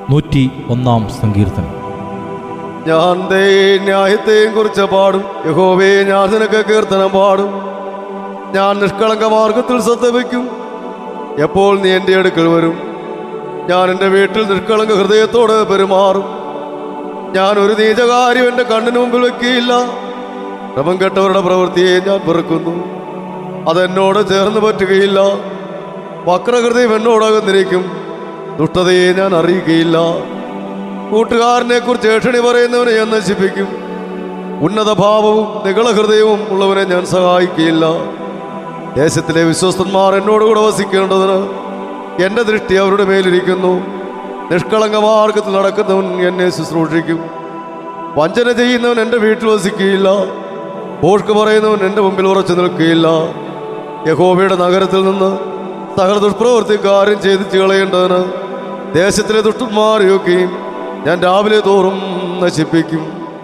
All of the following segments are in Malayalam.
നൂറ്റി ഒന്നാം സങ്കീർത്തനം ഞാൻ ദേ ന്യായത്തെയും കുറിച്ച് പാടും യഹോവേ ഞാൻ നിനക്ക് കീർത്തനം പാടും ഞാൻ നിഷ്കളങ്ക മാർഗത്തിൽ ശ്രദ്ധ വയ്ക്കും എപ്പോൾ നീ എൻ്റെ അടുക്കൽ വരും ഞാൻ എൻ്റെ വീട്ടിൽ നിഷ്കളങ്ക ഹൃദയത്തോട് പെരുമാറും ഞാൻ ഒരു നീചകാര്യം എൻ്റെ കണ്ണിന് മുമ്പിൽ വെക്കുകയില്ല ക്രമം കെട്ടവരുടെ പ്രവൃത്തിയെ ഞാൻ വെറുക്കുന്നു അതെന്നോട് ചേർന്ന് പറ്റുകയില്ല വക്രഹൃദയം എന്നോടകന്നിരിക്കും ദുഷ്ടതയെ ഞാൻ അറിയുകയില്ല കൂട്ടുകാരനെ കുറിച്ച് ഏഷണി പറയുന്നവനെ ഞാൻ നശിപ്പിക്കും ഉന്നത ഭാവവും നികള ഹൃദയവും ഉള്ളവനെ ഞാൻ സഹായിക്കുകയില്ല ദേശത്തിലെ വിശ്വസ്തന്മാർ എന്നോടുകൂടെ വസിക്കേണ്ടതിന് എൻ്റെ ദൃഷ്ടി അവരുടെ മേലിരിക്കുന്നു നിഷ്കളങ്ക മാർഗത്തിൽ നടക്കുന്നവൻ എന്നെ ശുശ്രൂഷിക്കും വഞ്ചന ചെയ്യുന്നവൻ എൻ്റെ വീട്ടിൽ വസിക്കുകയില്ല പോഷ്ക്ക് പറയുന്നവൻ എൻ്റെ മുമ്പിൽ ഉറച്ചു നിൽക്കുകയില്ല യഹോബയുടെ നഗരത്തിൽ നിന്ന് സകല ദുഷ്പ്രവൃത്തിക്കാരും ഛേദിച്ചു കളയേണ്ടതിന് ദേശത്തിലെ ദുഷ്ടന്മാരെയൊക്കെയും ഞാൻ രാവിലെ തോറും നശിപ്പിക്കും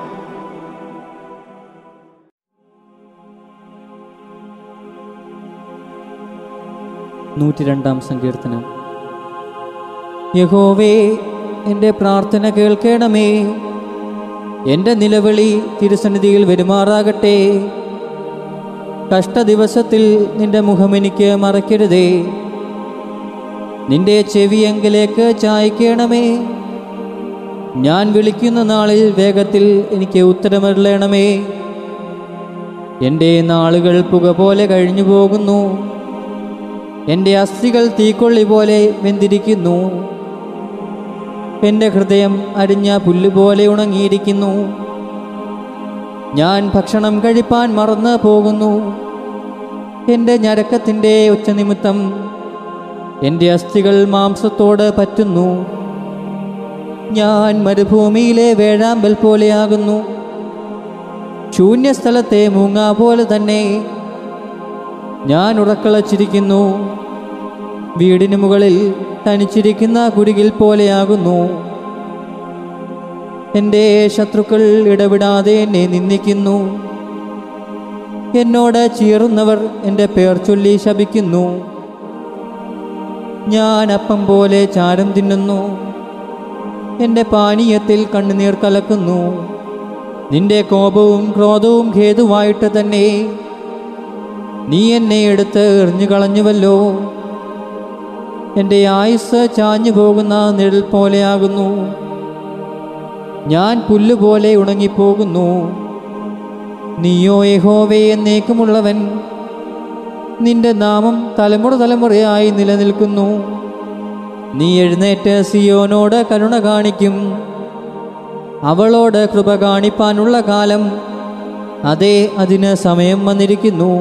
നൂറ്റി രണ്ടാം സങ്കീർത്തനം യഹോവേ എൻ്റെ പ്രാർത്ഥന കേൾക്കണമേ എൻ്റെ നിലവിളി തിരുസന്നിധിയിൽ വരുമാറാകട്ടെ കഷ്ടദിവസത്തിൽ നിന്റെ മുഖം എനിക്ക് മറയ്ക്കരുതേ നിന്റെ ചെവിയെങ്കിലേക്ക് ചായ്ക്കണമേ ഞാൻ വിളിക്കുന്ന നാളിൽ വേഗത്തിൽ എനിക്ക് ഉത്തരമരുളണമേ എൻ്റെ നാളുകൾ പുക പോലെ കഴിഞ്ഞു പോകുന്നു എൻ്റെ അസ്ഥികൾ തീക്കൊള്ളി പോലെ വെന്തിരിക്കുന്നു എൻ്റെ ഹൃദയം അരിഞ്ഞ പുല്ലുപോലെ ഉണങ്ങിയിരിക്കുന്നു ഞാൻ ഭക്ഷണം കഴിപ്പാൻ മറന്നു പോകുന്നു എൻ്റെ ഞരക്കത്തിൻ്റെ ഉച്ചനിമിത്തം എൻ്റെ അസ്ഥികൾ മാംസത്തോട് പറ്റുന്നു ഞാൻ മരുഭൂമിയിലെ വേഴാമ്പൽ പോലെയാകുന്നു ശൂന്യസ്ഥലത്തെ മൂങ്ങ പോലെ തന്നെ ഞാൻ ഉറക്കളച്ചിരിക്കുന്നു വീടിന് മുകളിൽ തനിച്ചിരിക്കുന്ന കുരുകിൽ പോലെയാകുന്നു എൻ്റെ ശത്രുക്കൾ ഇടവിടാതെ എന്നെ നിന്ദിക്കുന്നു എന്നോട് ചീറുന്നവർ എൻ്റെ പേർ ചൊല്ലി ശപിക്കുന്നു ഞാൻ അപ്പം പോലെ ചാരം തിന്നുന്നു എൻ്റെ പാനീയത്തിൽ കണ്ണുനീർ കലക്കുന്നു നിന്റെ കോപവും ക്രോധവും ഖേതുവായിട്ട് തന്നെ നീ എന്നെ എടുത്ത് എറിഞ്ഞു കളഞ്ഞുവല്ലോ എൻ്റെ ആയുസ് ചാഞ്ഞു പോകുന്ന നിഴൽ പോലെയാകുന്നു ഞാൻ പുല്ലുപോലെ ഉണങ്ങിപ്പോകുന്നു നീയോ യഹോവേ എന്നേക്കുമുള്ളവൻ നിന്റെ നാമം തലമുറ തലമുറയായി നിലനിൽക്കുന്നു നീ എഴുന്നേറ്റ് സിയോനോട് കരുണ കാണിക്കും അവളോട് കൃപ കാണിപ്പാനുള്ള കാലം അതേ അതിന് സമയം വന്നിരിക്കുന്നു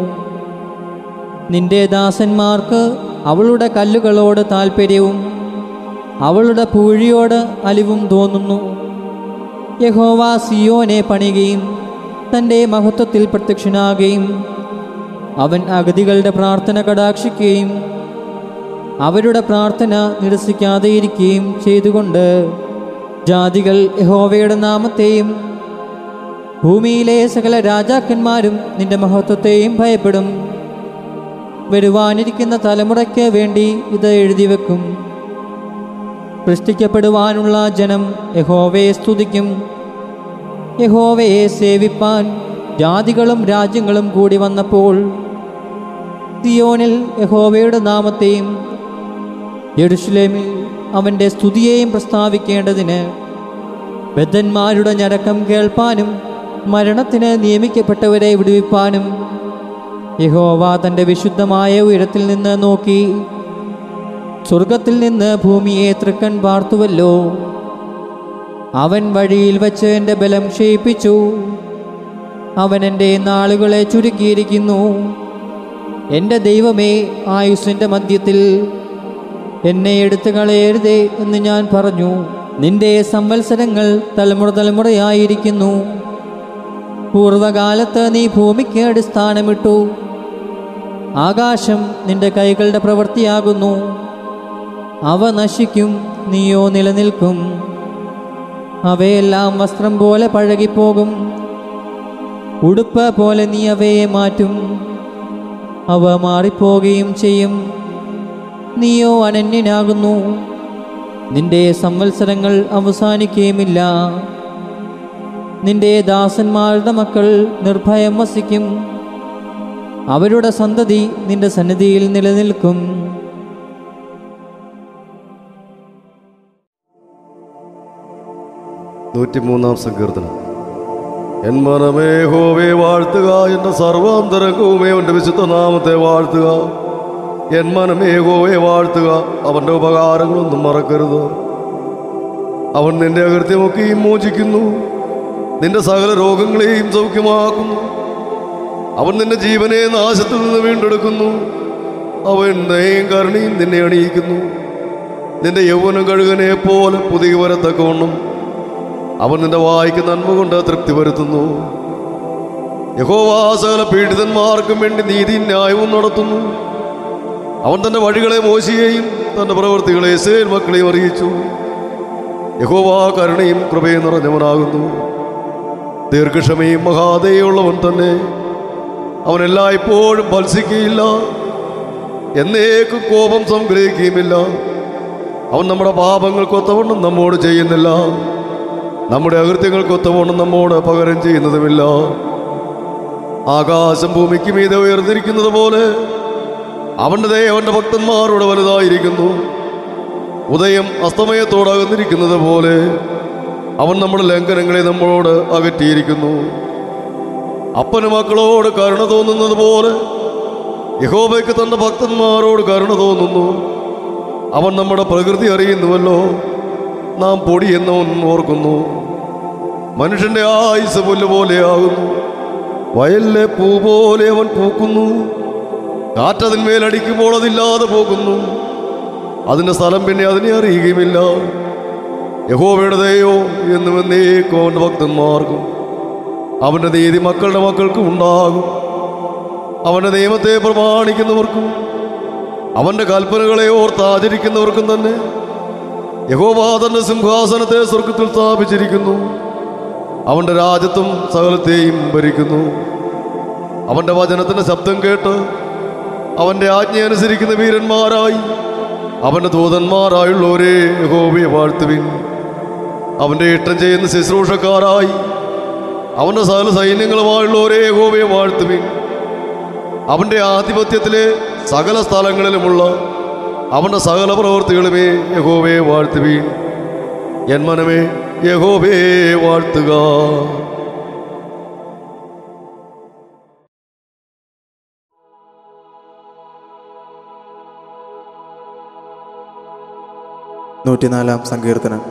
നിന്റെ ദാസന്മാർക്ക് അവളുടെ കല്ലുകളോട് താൽപ്പര്യവും അവളുടെ പൂഴിയോട് അലിവും തോന്നുന്നു യഹോവ സിയോനെ പണിയുകയും തൻ്റെ മഹത്വത്തിൽ പ്രത്യക്ഷനാകുകയും അവൻ അഗതികളുടെ പ്രാർത്ഥന കടാക്ഷിക്കുകയും അവരുടെ പ്രാർത്ഥന നിരസിക്കാതെ ഇരിക്കുകയും ചെയ്തുകൊണ്ട് ജാതികൾ യഹോവയുടെ നാമത്തെയും ഭൂമിയിലെ സകല രാജാക്കന്മാരും നിന്റെ മഹത്വത്തെയും ഭയപ്പെടും വരുവാനിരിക്കുന്ന തലമുറയ്ക്ക് വേണ്ടി ഇത് എഴുതി വെക്കും സൃഷ്ടിക്കപ്പെടുവാനുള്ള ജനം യഹോവയെ സ്തുതിക്കും യഹോവയെ സേവിപ്പാൻ ജാതികളും രാജ്യങ്ങളും കൂടി വന്നപ്പോൾ സിയോനിൽ യഹോവയുടെ നാമത്തെയും യെരുഷലേമിൽ അവൻ്റെ സ്തുതിയെയും പ്രസ്താവിക്കേണ്ടതിന് ബദ്ധന്മാരുടെ ഞരക്കം കേൾപ്പാനും മരണത്തിന് നിയമിക്കപ്പെട്ടവരെ വിടുവിപ്പാനും യഹോവ തൻ്റെ വിശുദ്ധമായ ഉയരത്തിൽ നിന്ന് നോക്കി സ്വർഗത്തിൽ നിന്ന് ഭൂമിയെ തൃക്കൺ പാർത്തുവല്ലോ അവൻ വഴിയിൽ വച്ച് എൻ്റെ ബലം ക്ഷയിപ്പിച്ചു അവൻ എൻ്റെ നാളുകളെ ചുരുക്കിയിരിക്കുന്നു എൻ്റെ ദൈവമേ ആയുസ്സിൻ്റെ മധ്യത്തിൽ എന്നെ എടുത്തു കളയരുതേ എന്ന് ഞാൻ പറഞ്ഞു നിന്റെ സംവത്സരങ്ങൾ തലമുറ തലമുറയായിരിക്കുന്നു പൂർവകാലത്ത് നീ ഭൂമിക്ക് അടിസ്ഥാനമിട്ടു ആകാശം നിന്റെ കൈകളുടെ പ്രവൃത്തിയാകുന്നു അവ നശിക്കും നീയോ നിലനിൽക്കും അവയെല്ലാം വസ്ത്രം പോലെ പഴകിപ്പോകും ഉടുപ്പ് പോലെ നീ അവയെ മാറ്റും അവ മാറിപ്പോകുകയും ചെയ്യും നീയോ അനന്യനാകുന്നു നിന്റെ സംവത്സരങ്ങൾ അവസാനിക്കുകയുമില്ല നിന്റെ ദാസന്മാരുടെ മക്കൾ നിർഭയം വസിക്കും അവരുടെ സന്തതി നിന്റെ സന്നിധിയിൽ നിലനിൽക്കും നൂറ്റിമൂന്നാം സങ്കീർത്തനം എൻ മനമേ ഹോവേ വാഴ്ത്തുക എൻ്റെ സർവാന്തരംഗവുമേ അവൻ്റെ വിശുദ്ധ നാമത്തെ വാഴ്ത്തുക എൻ മനമേ ഹോവേ വാഴ്ത്തുക അവൻ്റെ ഉപകാരങ്ങളൊന്നും മറക്കരുത് അവൻ നിന്റെ അകൃത്യമൊക്കെയും മോചിക്കുന്നു നിന്റെ സകല രോഗങ്ങളെയും സൗഖ്യമാക്കുന്നു അവൻ നിന്റെ ജീവനെ നാശത്തിൽ നിന്ന് വീണ്ടെടുക്കുന്നു അവൻ ദയയും കരുണയും നിന്നെ അണിയിക്കുന്നു നിന്റെ യൗവനം കഴുകനെ പോലെ പുതിയ വരത്തക്കവണ്ണം അവൻ നിന്റെ വായിക്ക് നന്മ കൊണ്ട് തൃപ്തി വരുത്തുന്നു യഹോവാസകല പീഡിതന്മാർക്കും വേണ്ടി നീതി ന്യായവും നടത്തുന്നു അവൻ തന്റെ വഴികളെ മോശിയെയും തന്റെ പ്രവൃത്തികളെ സേൽ മക്കളെയും അറിയിച്ചു യഹോവാ കരുണയും കൃപയും നിറഞ്ഞവനാകുന്നു ദീർഘക്ഷമയും മഹാദയുള്ളവൻ തന്നെ അവൻ എല്ലായ്പ്പോഴും ഭത്സിക്കുകയില്ല എന്നേക്കും കോപം സംഗ്രഹിക്കുകയുമില്ല അവൻ നമ്മുടെ പാപങ്ങൾക്കൊത്തവണ്ണം നമ്മോട് ചെയ്യുന്നില്ല നമ്മുടെ അകൃത്യങ്ങൾക്കൊത്തവണ്ണം നമ്മോട് പകരം ചെയ്യുന്നതുമില്ല ആകാശം ഭൂമിക്ക് മീതെ ഉയർന്നിരിക്കുന്നത് പോലെ അവൻ്റെ ദയ അവൻ്റെ ഭക്തന്മാരോട് വലുതായിരിക്കുന്നു ഉദയം അസ്തമയത്തോട് അകന്നിരിക്കുന്നത് പോലെ അവൻ നമ്മുടെ ലംഘനങ്ങളെ നമ്മളോട് അകറ്റിയിരിക്കുന്നു അപ്പന് മക്കളോട് കരുണ തോന്നുന്നത് പോലെ യഹോബയ്ക്ക് തന്റെ ഭക്തന്മാരോട് കരുണ തോന്നുന്നു അവൻ നമ്മുടെ പ്രകൃതി അറിയുന്നുവല്ലോ നാം പൊടി എന്നവൻ ഓർക്കുന്നു മനുഷ്യന്റെ ആയുസ് പുല്ല് പോലെയാകുന്നു വയലിലെ പൂ പോലെ അവൻ പൂക്കുന്നു കാറ്റതിന്മേൽ അടിക്കുമ്പോൾ അതില്ലാതെ പോകുന്നു അതിന്റെ സ്ഥലം പിന്നെ അതിനെ അറിയുകയുമില്ല യഹോവയുടെ ദയോ എന്നും എന്നേക്കും അവന്റെ ഭക്തന്മാർക്കും അവന്റെ നീതി മക്കളുടെ മക്കൾക്കും ഉണ്ടാകും അവന്റെ നിയമത്തെ പ്രമാണിക്കുന്നവർക്കും അവന്റെ കൽപ്പനകളെ ഓർത്ത് ആചരിക്കുന്നവർക്കും തന്നെ യഹോവ തന്റെ സിംഹാസനത്തെ സ്വർഗത്തിൽ സ്ഥാപിച്ചിരിക്കുന്നു അവന്റെ രാജ്യത്വം സകലത്തെയും ഭരിക്കുന്നു അവന്റെ വചനത്തിന്റെ ശബ്ദം കേട്ട് അവന്റെ ആജ്ഞ അനുസരിക്കുന്ന വീരന്മാരായി അവന്റെ ദൂതന്മാരായുള്ളവരെ യഹോവയെ വാഴ്ത്തുവിൻ അവന്റെ ഇഷ്ടം ചെയ്യുന്ന ശുശ്രൂഷക്കാരായി അവന്റെ സകല സൈന്യങ്ങളുമായുള്ളവരെ യഹോവയെ വാഴ്ത്തുവിൻ അവന്റെ ആധിപത്യത്തിലെ സകല സ്ഥലങ്ങളിലുമുള്ള അവന്റെ സകല പ്രവൃത്തികളുമേ യഹോവയെ വാഴ്ത്തുവീൻ എൻ മനമേ യഹോവയെ വാഴ്ത്തുക നൂറ്റിനാലാം സങ്കീർത്തനം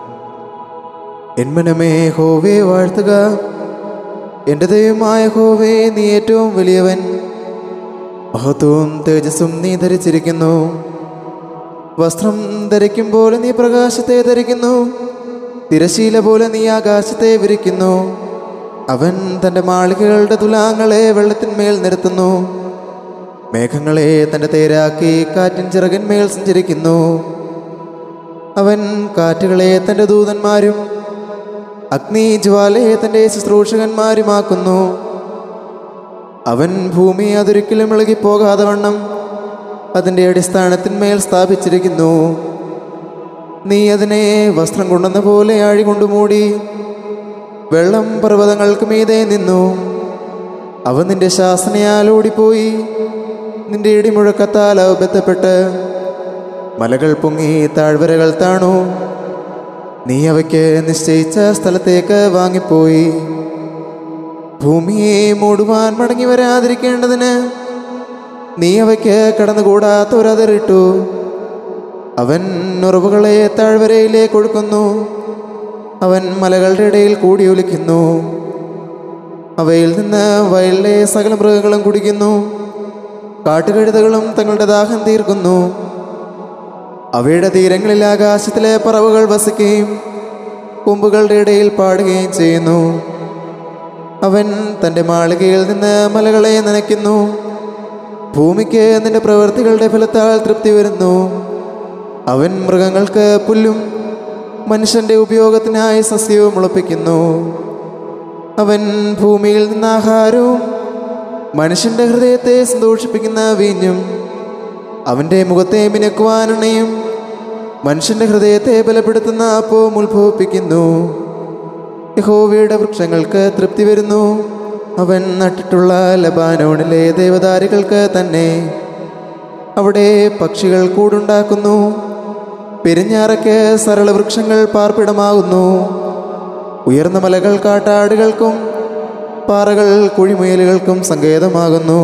എന്മനമേ ഹോവേ വാഴ്ത്തുക എൻ്റെ ദൈവമായ ഹോവേ നീ ഏറ്റവും വലിയവൻ മഹത്വവും തേജസ്സും നീ ധരിച്ചിരിക്കുന്നു വസ്ത്രം ധരിക്കുമ്പോൾ നീ പ്രകാശത്തെ ധരിക്കുന്നു തിരശീല പോലെ നീ ആകാശത്തെ വിരിക്കുന്നു അവൻ തൻ്റെ മാളികകളുടെ തുലാങ്ങളെ വെള്ളത്തിന്മേൽ നിരത്തുന്നു മേഘങ്ങളെ തൻ്റെ തേരാക്കി കാറ്റിൻ ചിറകിന്മേൽ സഞ്ചരിക്കുന്നു അവൻ കാറ്റുകളെ തൻ്റെ ദൂതന്മാരും അഗ്നി ജ്വാലയെ തൻ്റെ ശുശ്രൂഷകന്മാരുമാക്കുന്നു അവൻ ഭൂമി അതൊരിക്കലും ഇളകിപ്പോകാതെ വണ്ണം അതിൻ്റെ അടിസ്ഥാനത്തിന്മേൽ സ്ഥാപിച്ചിരിക്കുന്നു നീ അതിനെ വസ്ത്രം കൊണ്ടെന്ന പോലെ ആഴി കൊണ്ടു മൂടി വെള്ളം പർവ്വതങ്ങൾക്ക് മീതെ നിന്നു അവൻ നിന്റെ ശാസനയാൽ ഓടിപ്പോയി നിന്റെ ഇടിമുഴക്കത്താൽ അവ ബന്ധപ്പെട്ട് മലകൾ പൊങ്ങി താഴ്വരകൾ താണു നീ അവയ്ക്ക് നിശ്ചയിച്ച സ്ഥലത്തേക്ക് വാങ്ങിപ്പോയി ഭൂമിയെ മൂടുവാൻ മടങ്ങി വരാതിരിക്കേണ്ടതിന് നീ അവയ്ക്ക് കടന്നുകൂടാത്ത ഒരതിറിട്ടു അവൻ ഉറവുകളെ താഴ്വരയിലേക്ക് ഒഴുക്കുന്നു അവൻ മലകളുടെ ഇടയിൽ കൂടി ഒലിക്കുന്നു അവയിൽ നിന്ന് വയലിലെ സകല മൃഗങ്ങളും കുടിക്കുന്നു കാട്ടുകഴുതകളും തങ്ങളുടെ ദാഹം തീർക്കുന്നു അവയുടെ തീരങ്ങളിൽ ആകാശത്തിലെ പറവുകൾ വസിക്കുകയും കൊമ്പുകളുടെ ഇടയിൽ പാടുകയും ചെയ്യുന്നു അവൻ തൻ്റെ മാളികയിൽ നിന്ന് മലകളെ നനയ്ക്കുന്നു ഭൂമിക്ക് നിന്റെ പ്രവൃത്തികളുടെ ഫലത്താൽ തൃപ്തി വരുന്നു അവൻ മൃഗങ്ങൾക്ക് പുല്ലും മനുഷ്യന്റെ ഉപയോഗത്തിനായി സസ്യവും മുളപ്പിക്കുന്നു അവൻ ഭൂമിയിൽ നിന്ന് ആഹാരവും മനുഷ്യന്റെ ഹൃദയത്തെ സന്തോഷിപ്പിക്കുന്ന വീഞ്ഞും അവൻ്റെ മുഖത്തെ മിനുക്കുവാനെണ്ണയും മനുഷ്യന്റെ ഹൃദയത്തെ ബലപ്പെടുത്തുന്ന അപ്പവും ഉത്ഭവിപ്പിക്കുന്നു യഹോവയുടെ വൃക്ഷങ്ങൾക്ക് തൃപ്തി വരുന്നു അവൻ നട്ടിട്ടുള്ള ലബാനോണിലെ ദേവദാരികൾക്ക് തന്നെ അവിടെ പക്ഷികൾ കൂടുണ്ടാക്കുന്നു പെരിഞ്ഞാറയ്ക്ക് സരള വൃക്ഷങ്ങൾ പാർപ്പിടമാകുന്നു ഉയർന്ന മലകൾ കാട്ടാടുകൾക്കും പാറകൾ കുഴിമുയലുകൾക്കും സങ്കേതമാകുന്നു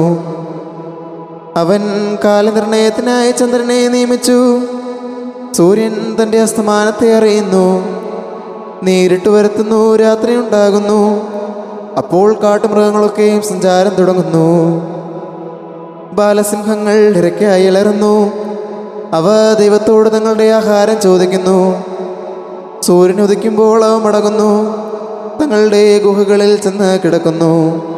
അവൻ കാലനിർണയത്തിനായി ചന്ദ്രനെ നിയമിച്ചു സൂര്യൻ തൻ്റെ അസ്തമാനത്തെ അറിയുന്നു നേരിട്ട് വരുത്തുന്നു രാത്രി ഉണ്ടാകുന്നു അപ്പോൾ കാട്ടുമൃഗങ്ങളൊക്കെയും സഞ്ചാരം തുടങ്ങുന്നു ബാലസിംഹങ്ങൾ ഇരയ്ക്കായി ഇളറുന്നു അവ ദൈവത്തോട് തങ്ങളുടെ ആഹാരം ചോദിക്കുന്നു സൂര്യൻ ഉദിക്കുമ്പോൾ അവ മടങ്ങുന്നു തങ്ങളുടെ ഗുഹകളിൽ ചെന്ന് കിടക്കുന്നു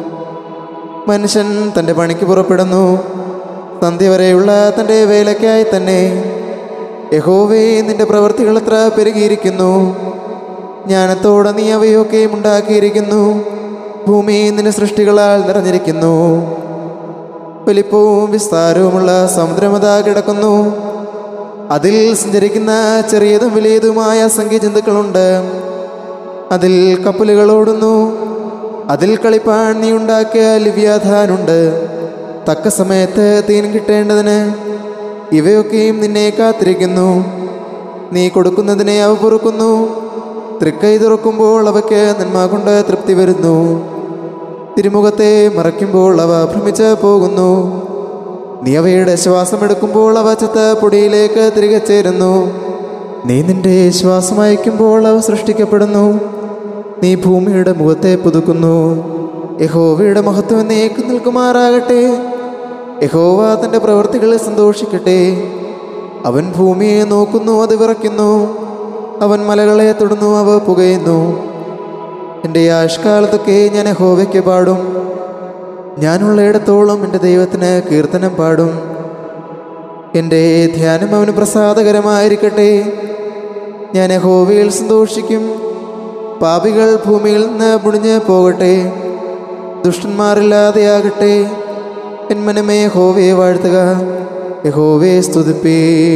മനുഷ്യൻ തൻ്റെ പണിക്ക് പുറപ്പെടുന്നു സന്ധ്യ വരെയുള്ള തൻ്റെ വേലയ്ക്കായി തന്നെ യഹോവേ നിന്റെ പ്രവൃത്തികൾ എത്ര പെരുകിയിരിക്കുന്നു ജ്ഞാനത്തോടെ നീ അവയൊക്കെയും ഉണ്ടാക്കിയിരിക്കുന്നു ഭൂമി നിന്റെ സൃഷ്ടികളാൽ നിറഞ്ഞിരിക്കുന്നു വലിപ്പവും വിസ്താരവുമുള്ള സമുദ്രമതാ കിടക്കുന്നു അതിൽ സഞ്ചരിക്കുന്ന ചെറിയതും വലിയതുമായ സംഖ്യജന്തുക്കളുണ്ട് അതിൽ കപ്പലുകൾ ഓടുന്നു അതിൽ കളിപ്പാൻ നീ ഉണ്ടാക്കിയ ലിവ്യാധാനുണ്ട് തക്ക സമയത്ത് തീൻ കിട്ടേണ്ടതിന് ഇവയൊക്കെയും നിന്നെ കാത്തിരിക്കുന്നു നീ കൊടുക്കുന്നതിനെ അവ പൊറുക്കുന്നു തൃക്കൈ തുറക്കുമ്പോൾ അവയ്ക്ക് നന്മ കൊണ്ട് തൃപ്തി വരുന്നു തിരുമുഖത്തെ മറയ്ക്കുമ്പോൾ അവ ഭ്രമിച്ച് പോകുന്നു നീ അവയുടെ ശ്വാസം എടുക്കുമ്പോൾ അവ ചത്ത പൊടിയിലേക്ക് തിരികെ ചേരുന്നു നീ നിന്റെ ശ്വാസം അയക്കുമ്പോൾ അവ സൃഷ്ടിക്കപ്പെടുന്നു നീ ഭൂമിയുടെ മുഖത്തെ പുതുക്കുന്നു യഹോവയുടെ മഹത്വം എന്നേക്ക് നിൽക്കുമാറാകട്ടെ യഹോവ തൻ്റെ പ്രവൃത്തികളിൽ സന്തോഷിക്കട്ടെ അവൻ ഭൂമിയെ നോക്കുന്നു അത് വിറയ്ക്കുന്നു അവൻ മലകളെ തൊടുന്നു അവ പുകയുന്നു എൻ്റെ ആഷ്കാലത്തൊക്കെ ഞാൻ യഹോവയ്ക്ക് പാടും ഞാനുള്ളയിടത്തോളം എൻ്റെ ദൈവത്തിന് കീർത്തനം പാടും എൻ്റെ ധ്യാനം അവന് പ്രസാദകരമായിരിക്കട്ടെ ഞാൻ യഹോവയിൽ സന്തോഷിക്കും പാപികൾ ഭൂമിയിൽ നിന്ന് മുടിഞ്ഞ് പോകട്ടെ ദുഷ്ടന്മാരില്ലാതെയാകട്ടെ എൻ മനമേ യഹോവയെ വാഴ്ത്തുക യഹോവയെ സ്തുതിപ്പേ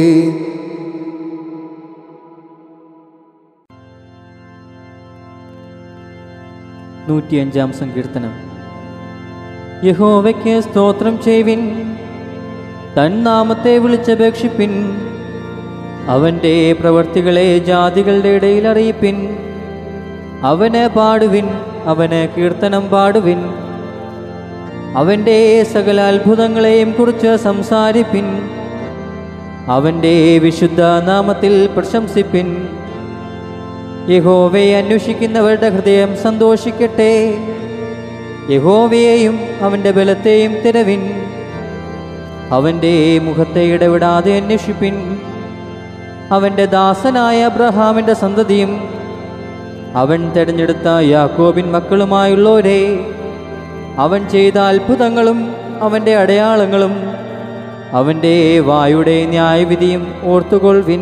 നൂറ്റിയഞ്ചാം സങ്കീർത്തനം യഹോവയ്ക്ക് സ്തോത്രം ചെയ്വിൻ തൻ നാമത്തെ വിളിച്ചപേക്ഷിപ്പിൻ അവൻ്റെ പ്രവർത്തികളെ ജാതികളുടെ ഇടയിൽ അറിയിപ്പിൻ അവന് പാടുവിൻ അവന് കീർത്തനം പാടുവിൻ അവൻ്റെ സകല അത്ഭുതങ്ങളെയും കുറിച്ച് സംസാരിപ്പിൻ അവൻ്റെ വിശുദ്ധ നാമത്തിൽ പ്രശംസിപ്പിൻ യഹോവയെ അന്വേഷിക്കുന്നവരുടെ ഹൃദയം സന്തോഷിക്കട്ടെ യഹോവയെയും അവൻ്റെ ബലത്തെയും തിരവിൻ അവൻ്റെ മുഖത്തെ ഇടവിടാതെ അന്വേഷിപ്പിൻ അവൻ്റെ ദാസനായ അബ്രഹാമിൻ്റെ സന്തതിയും അവൻ തിരഞ്ഞെടുത്ത യാക്കോബിൻ മക്കളുമായുള്ളവരെ അവൻ ചെയ്ത അത്ഭുതങ്ങളും അവൻ്റെ അടയാളങ്ങളും അവൻ്റെ വായുടെ ന്യായവിധിയും ഓർത്തുകൊള്ളുവിൻ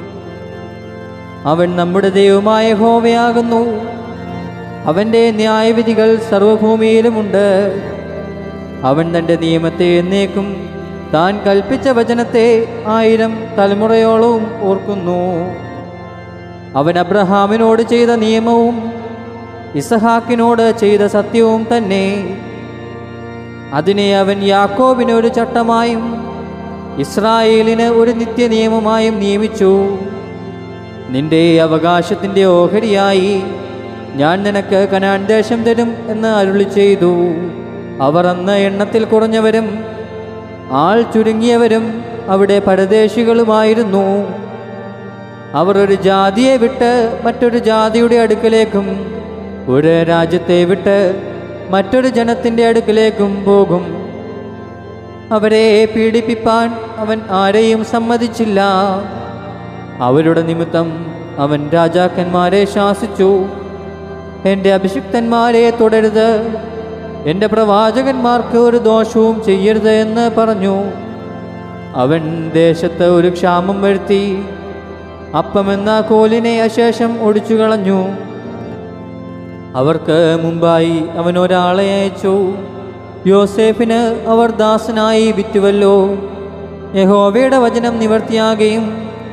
അവൻ നമ്മുടെ ദൈവമായ ഹോവയാകുന്നു അവൻ്റെ ന്യായവിധികൾ സർവഭൂമിയിലുമുണ്ട് അവൻ തൻ്റെ നിയമത്തെ എന്നേക്കും താൻ കൽപ്പിച്ച വചനത്തെ ആയിരം തലമുറയോളവും ഓർക്കുന്നു അവൻ അബ്രഹാമിനോട് ചെയ്ത നിയമവും ഇസഹാക്കിനോട് ചെയ്ത സത്യവും തന്നെ അതിനെ അവൻ യാക്കോബിന് ഒരു ചട്ടമായും ഇസ്രായേലിന് ഒരു നിത്യനിയമമായും നിയമിച്ചു നിന്റെ അവകാശത്തിൻ്റെ ഓഹരിയായി ഞാൻ നിനക്ക് കനാൻ ദേശം തരും എന്ന് അരുളി ചെയ്തു അവർ അന്ന് എണ്ണത്തിൽ കുറഞ്ഞവരും ആൾ ചുരുങ്ങിയവരും അവിടെ പരദേശികളുമായിരുന്നു അവർ ഒരു ജാതിയെ വിട്ട് മറ്റൊരു ജാതിയുടെ അടുക്കലേക്കും ഒരു രാജ്യത്തെ വിട്ട് മറ്റൊരു ജനത്തിൻ്റെ അടുക്കലേക്കും പോകും അവരെ പീഡിപ്പിപ്പാൻ അവൻ ആരെയും സമ്മതിച്ചില്ല അവരുടെ നിമിത്തം അവൻ രാജാക്കന്മാരെ ശാസിച്ചു എൻ്റെ അഭിഷിക്തന്മാരെ തുടരുത് എൻ്റെ പ്രവാചകന്മാർക്ക് ഒരു ദോഷവും ചെയ്യരുത് എന്ന് പറഞ്ഞു അവൻ ദേശത്ത് ഒരു ക്ഷാമം വരുത്തി അപ്പമെന്ന കോലിനെ അശേഷം ഒടിച്ചു കളഞ്ഞു അവർക്ക് മുമ്പായി അവൻ ഒരാളെ അയച്ചു യോസേഫിന് അവർ ദാസനായി വിറ്റുവല്ലോ യഹോവയുടെ വചനം നിവർത്തിയാകുകയും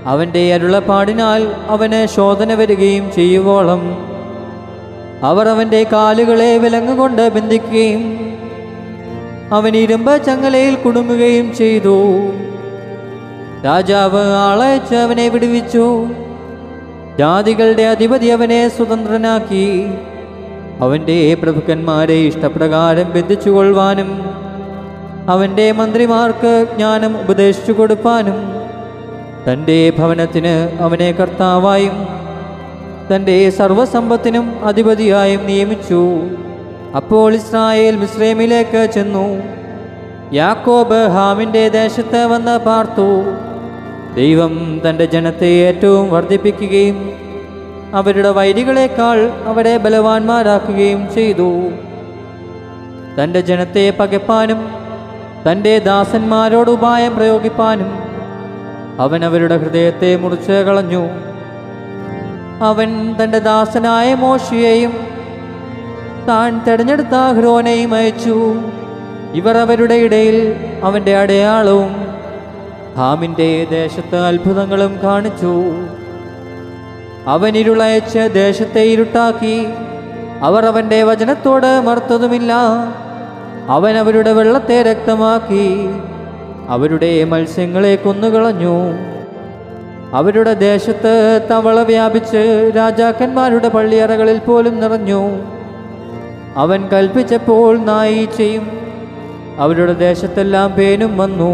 അവൻ്റെ അരുളപ്പാടിനാൽ അവന് ശോധന വരികയും ചെയ്യുവോളം അവർ അവൻ്റെ കാലുകളെ വിലങ്ങുകൊണ്ട് ബന്ധിക്കുകയും അവൻ ഇരുമ്പ് ചങ്ങലയിൽ കുടുങ്ങുകയും ചെയ്തു രാജാവ് ആളയച്ച് അവനെ വിടുവിച്ചു ജാതികളുടെ അധിപതി അവനെ സ്വതന്ത്രനാക്കി അവൻ്റെ പ്രഭുക്കന്മാരെ ഇഷ്ടപ്രകാരം ബന്ധിച്ചുകൊള്ളുവാനും അവൻ്റെ മന്ത്രിമാർക്ക് ജ്ഞാനം ഉപദേശിച്ചു കൊടുപ്പാനും തൻ്റെ ഭവനത്തിന് അവനെ കർത്താവായും തൻ്റെ സർവസമ്പത്തിനും അധിപതിയായും നിയമിച്ചു അപ്പോൾ ഇസ്രായേൽ മിസ്രൈമിലേക്ക് ചെന്നു യാക്കോബ് ഹാമിൻ്റെ ദേശത്ത് വന്ന് പാർത്തു ദൈവം തൻ്റെ ജനത്തെ ഏറ്റവും വർദ്ധിപ്പിക്കുകയും അവരുടെ വൈരികളെക്കാൾ അവരെ ബലവാന്മാരാക്കുകയും ചെയ്തു തൻ്റെ ജനത്തെ പകപ്പാനും തൻ്റെ ദാസന്മാരോട് ഉപായം പ്രയോഗിപ്പാനും അവൻ അവരുടെ ഹൃദയത്തെ മുറിച്ച് കളഞ്ഞു അവൻ തൻ്റെ ദാസനായ മോശയെയും താൻ തെരഞ്ഞെടുത്ത ഹ്രോനെയും അയച്ചു ഇവർ അവരുടെ ഇടയിൽ അവൻ്റെ അടയാളവും ഹാമിൻ്റെ ദേശത്ത് അത്ഭുതങ്ങളും കാണിച്ചു അവൻ ഇരുളയച്ച് ദേശത്തെ ഇരുട്ടാക്കി അവർ അവൻ്റെ വചനത്തോട് മറുത്തതുമില്ല അവൻ അവരുടെ വെള്ളത്തെ രക്തമാക്കി അവരുടെ മത്സ്യങ്ങളെ കൊന്നുകളഞ്ഞു അവരുടെ ദേശത്ത് തവള വ്യാപിച്ച് രാജാക്കന്മാരുടെ പള്ളിയറകളിൽ പോലും നിറഞ്ഞു അവൻ കൽപ്പിച്ചപ്പോൾ നായീച്ചയും അവരുടെ ദേശത്തെല്ലാം പേനും വന്നു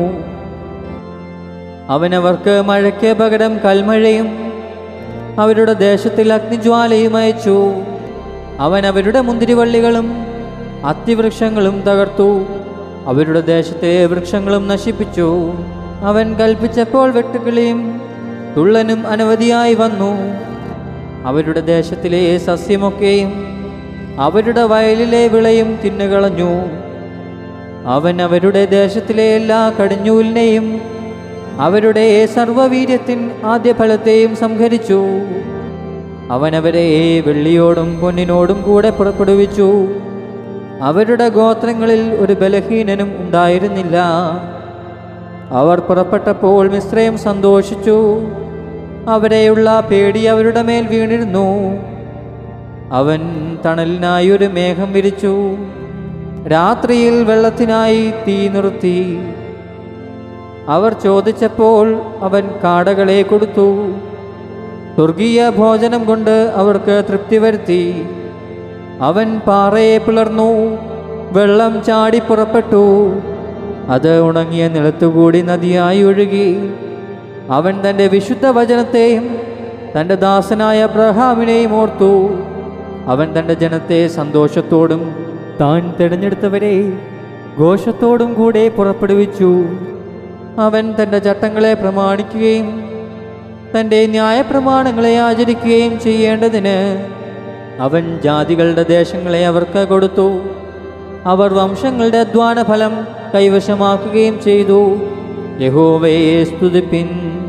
അവൻ അവർക്ക് മഴയ്ക്ക് പകരം കൽമഴയും അവരുടെ ദേശത്തിൽ അഗ്നിജ്വാലയും അയച്ചു അവൻ അവരുടെ മുന്തിരിവള്ളികളും അത്തിവൃക്ഷങ്ങളും തകർത്തു അവരുടെ ദേശത്തെ വൃക്ഷങ്ങളും നശിപ്പിച്ചു അവൻ കൽപ്പിച്ചപ്പോൾ വെട്ടുകിളിയും തുള്ളനും അനവധിയായി വന്നു അവരുടെ ദേശത്തിലെ സസ്യമൊക്കെയും അവരുടെ വയലിലെ വിളയും തിന്നുകളഞ്ഞു അവൻ അവരുടെ ദേശത്തിലെ എല്ലാ കടിഞ്ഞൂലിനെയും അവരുടെ സർവവീര്യത്തിൻ ആദ്യഫലത്തെയും സംഹരിച്ചു അവൻ അവരെ വെള്ളിയോടും പൊന്നിനോടും കൂടെ പുറപ്പെടുവിച്ചു അവരുടെ ഗോത്രങ്ങളിൽ ഒരു ബലഹീനനും ഉണ്ടായിരുന്നില്ല അവർ പുറപ്പെട്ടപ്പോൾ മിശ്രയും സന്തോഷിച്ചു അവരെയുള്ള പേടി അവരുടെ മേൽ വീണിരുന്നു അവൻ തണലിനായി ഒരു മേഘം വിരിച്ചു രാത്രിയിൽ വെള്ളത്തിനായി തീ നിർത്തി അവർ ചോദിച്ചപ്പോൾ അവൻ കാടകളെ കൊടുത്തു സ്വർഗീയ ഭോജനം കൊണ്ട് അവർക്ക് തൃപ്തി വരുത്തി അവൻ പാറയെ പിളർന്നു വെള്ളം ചാടി പുറപ്പെട്ടു അത് ഉണങ്ങിയ നിലത്തുകൂടി നദിയായി ഒഴുകി അവൻ തൻ്റെ വിശുദ്ധ വചനത്തെയും തൻ്റെ ദാസനായ അബ്രഹാമിനെയും ഓർത്തു അവൻ തൻ്റെ ജനത്തെ സന്തോഷത്തോടും താൻ തിരഞ്ഞെടുത്തവരെ ഘോഷത്തോടും കൂടെ പുറപ്പെടുവിച്ചു അവൻ തൻ്റെ ചട്ടങ്ങളെ പ്രമാണിക്കുകയും തൻ്റെ ന്യായപ്രമാണങ്ങളെ ആചരിക്കുകയും ചെയ്യേണ്ടതിന് അവൻ ജാതികളുടെ ദേശങ്ങളെ അവർക്ക് കൊടുത്തു അവർ വംശങ്ങളുടെ അധ്വാന ഫലം കൈവശമാക്കുകയും ചെയ്തു യഹോവയെ സ്തുതിപ്പിൻ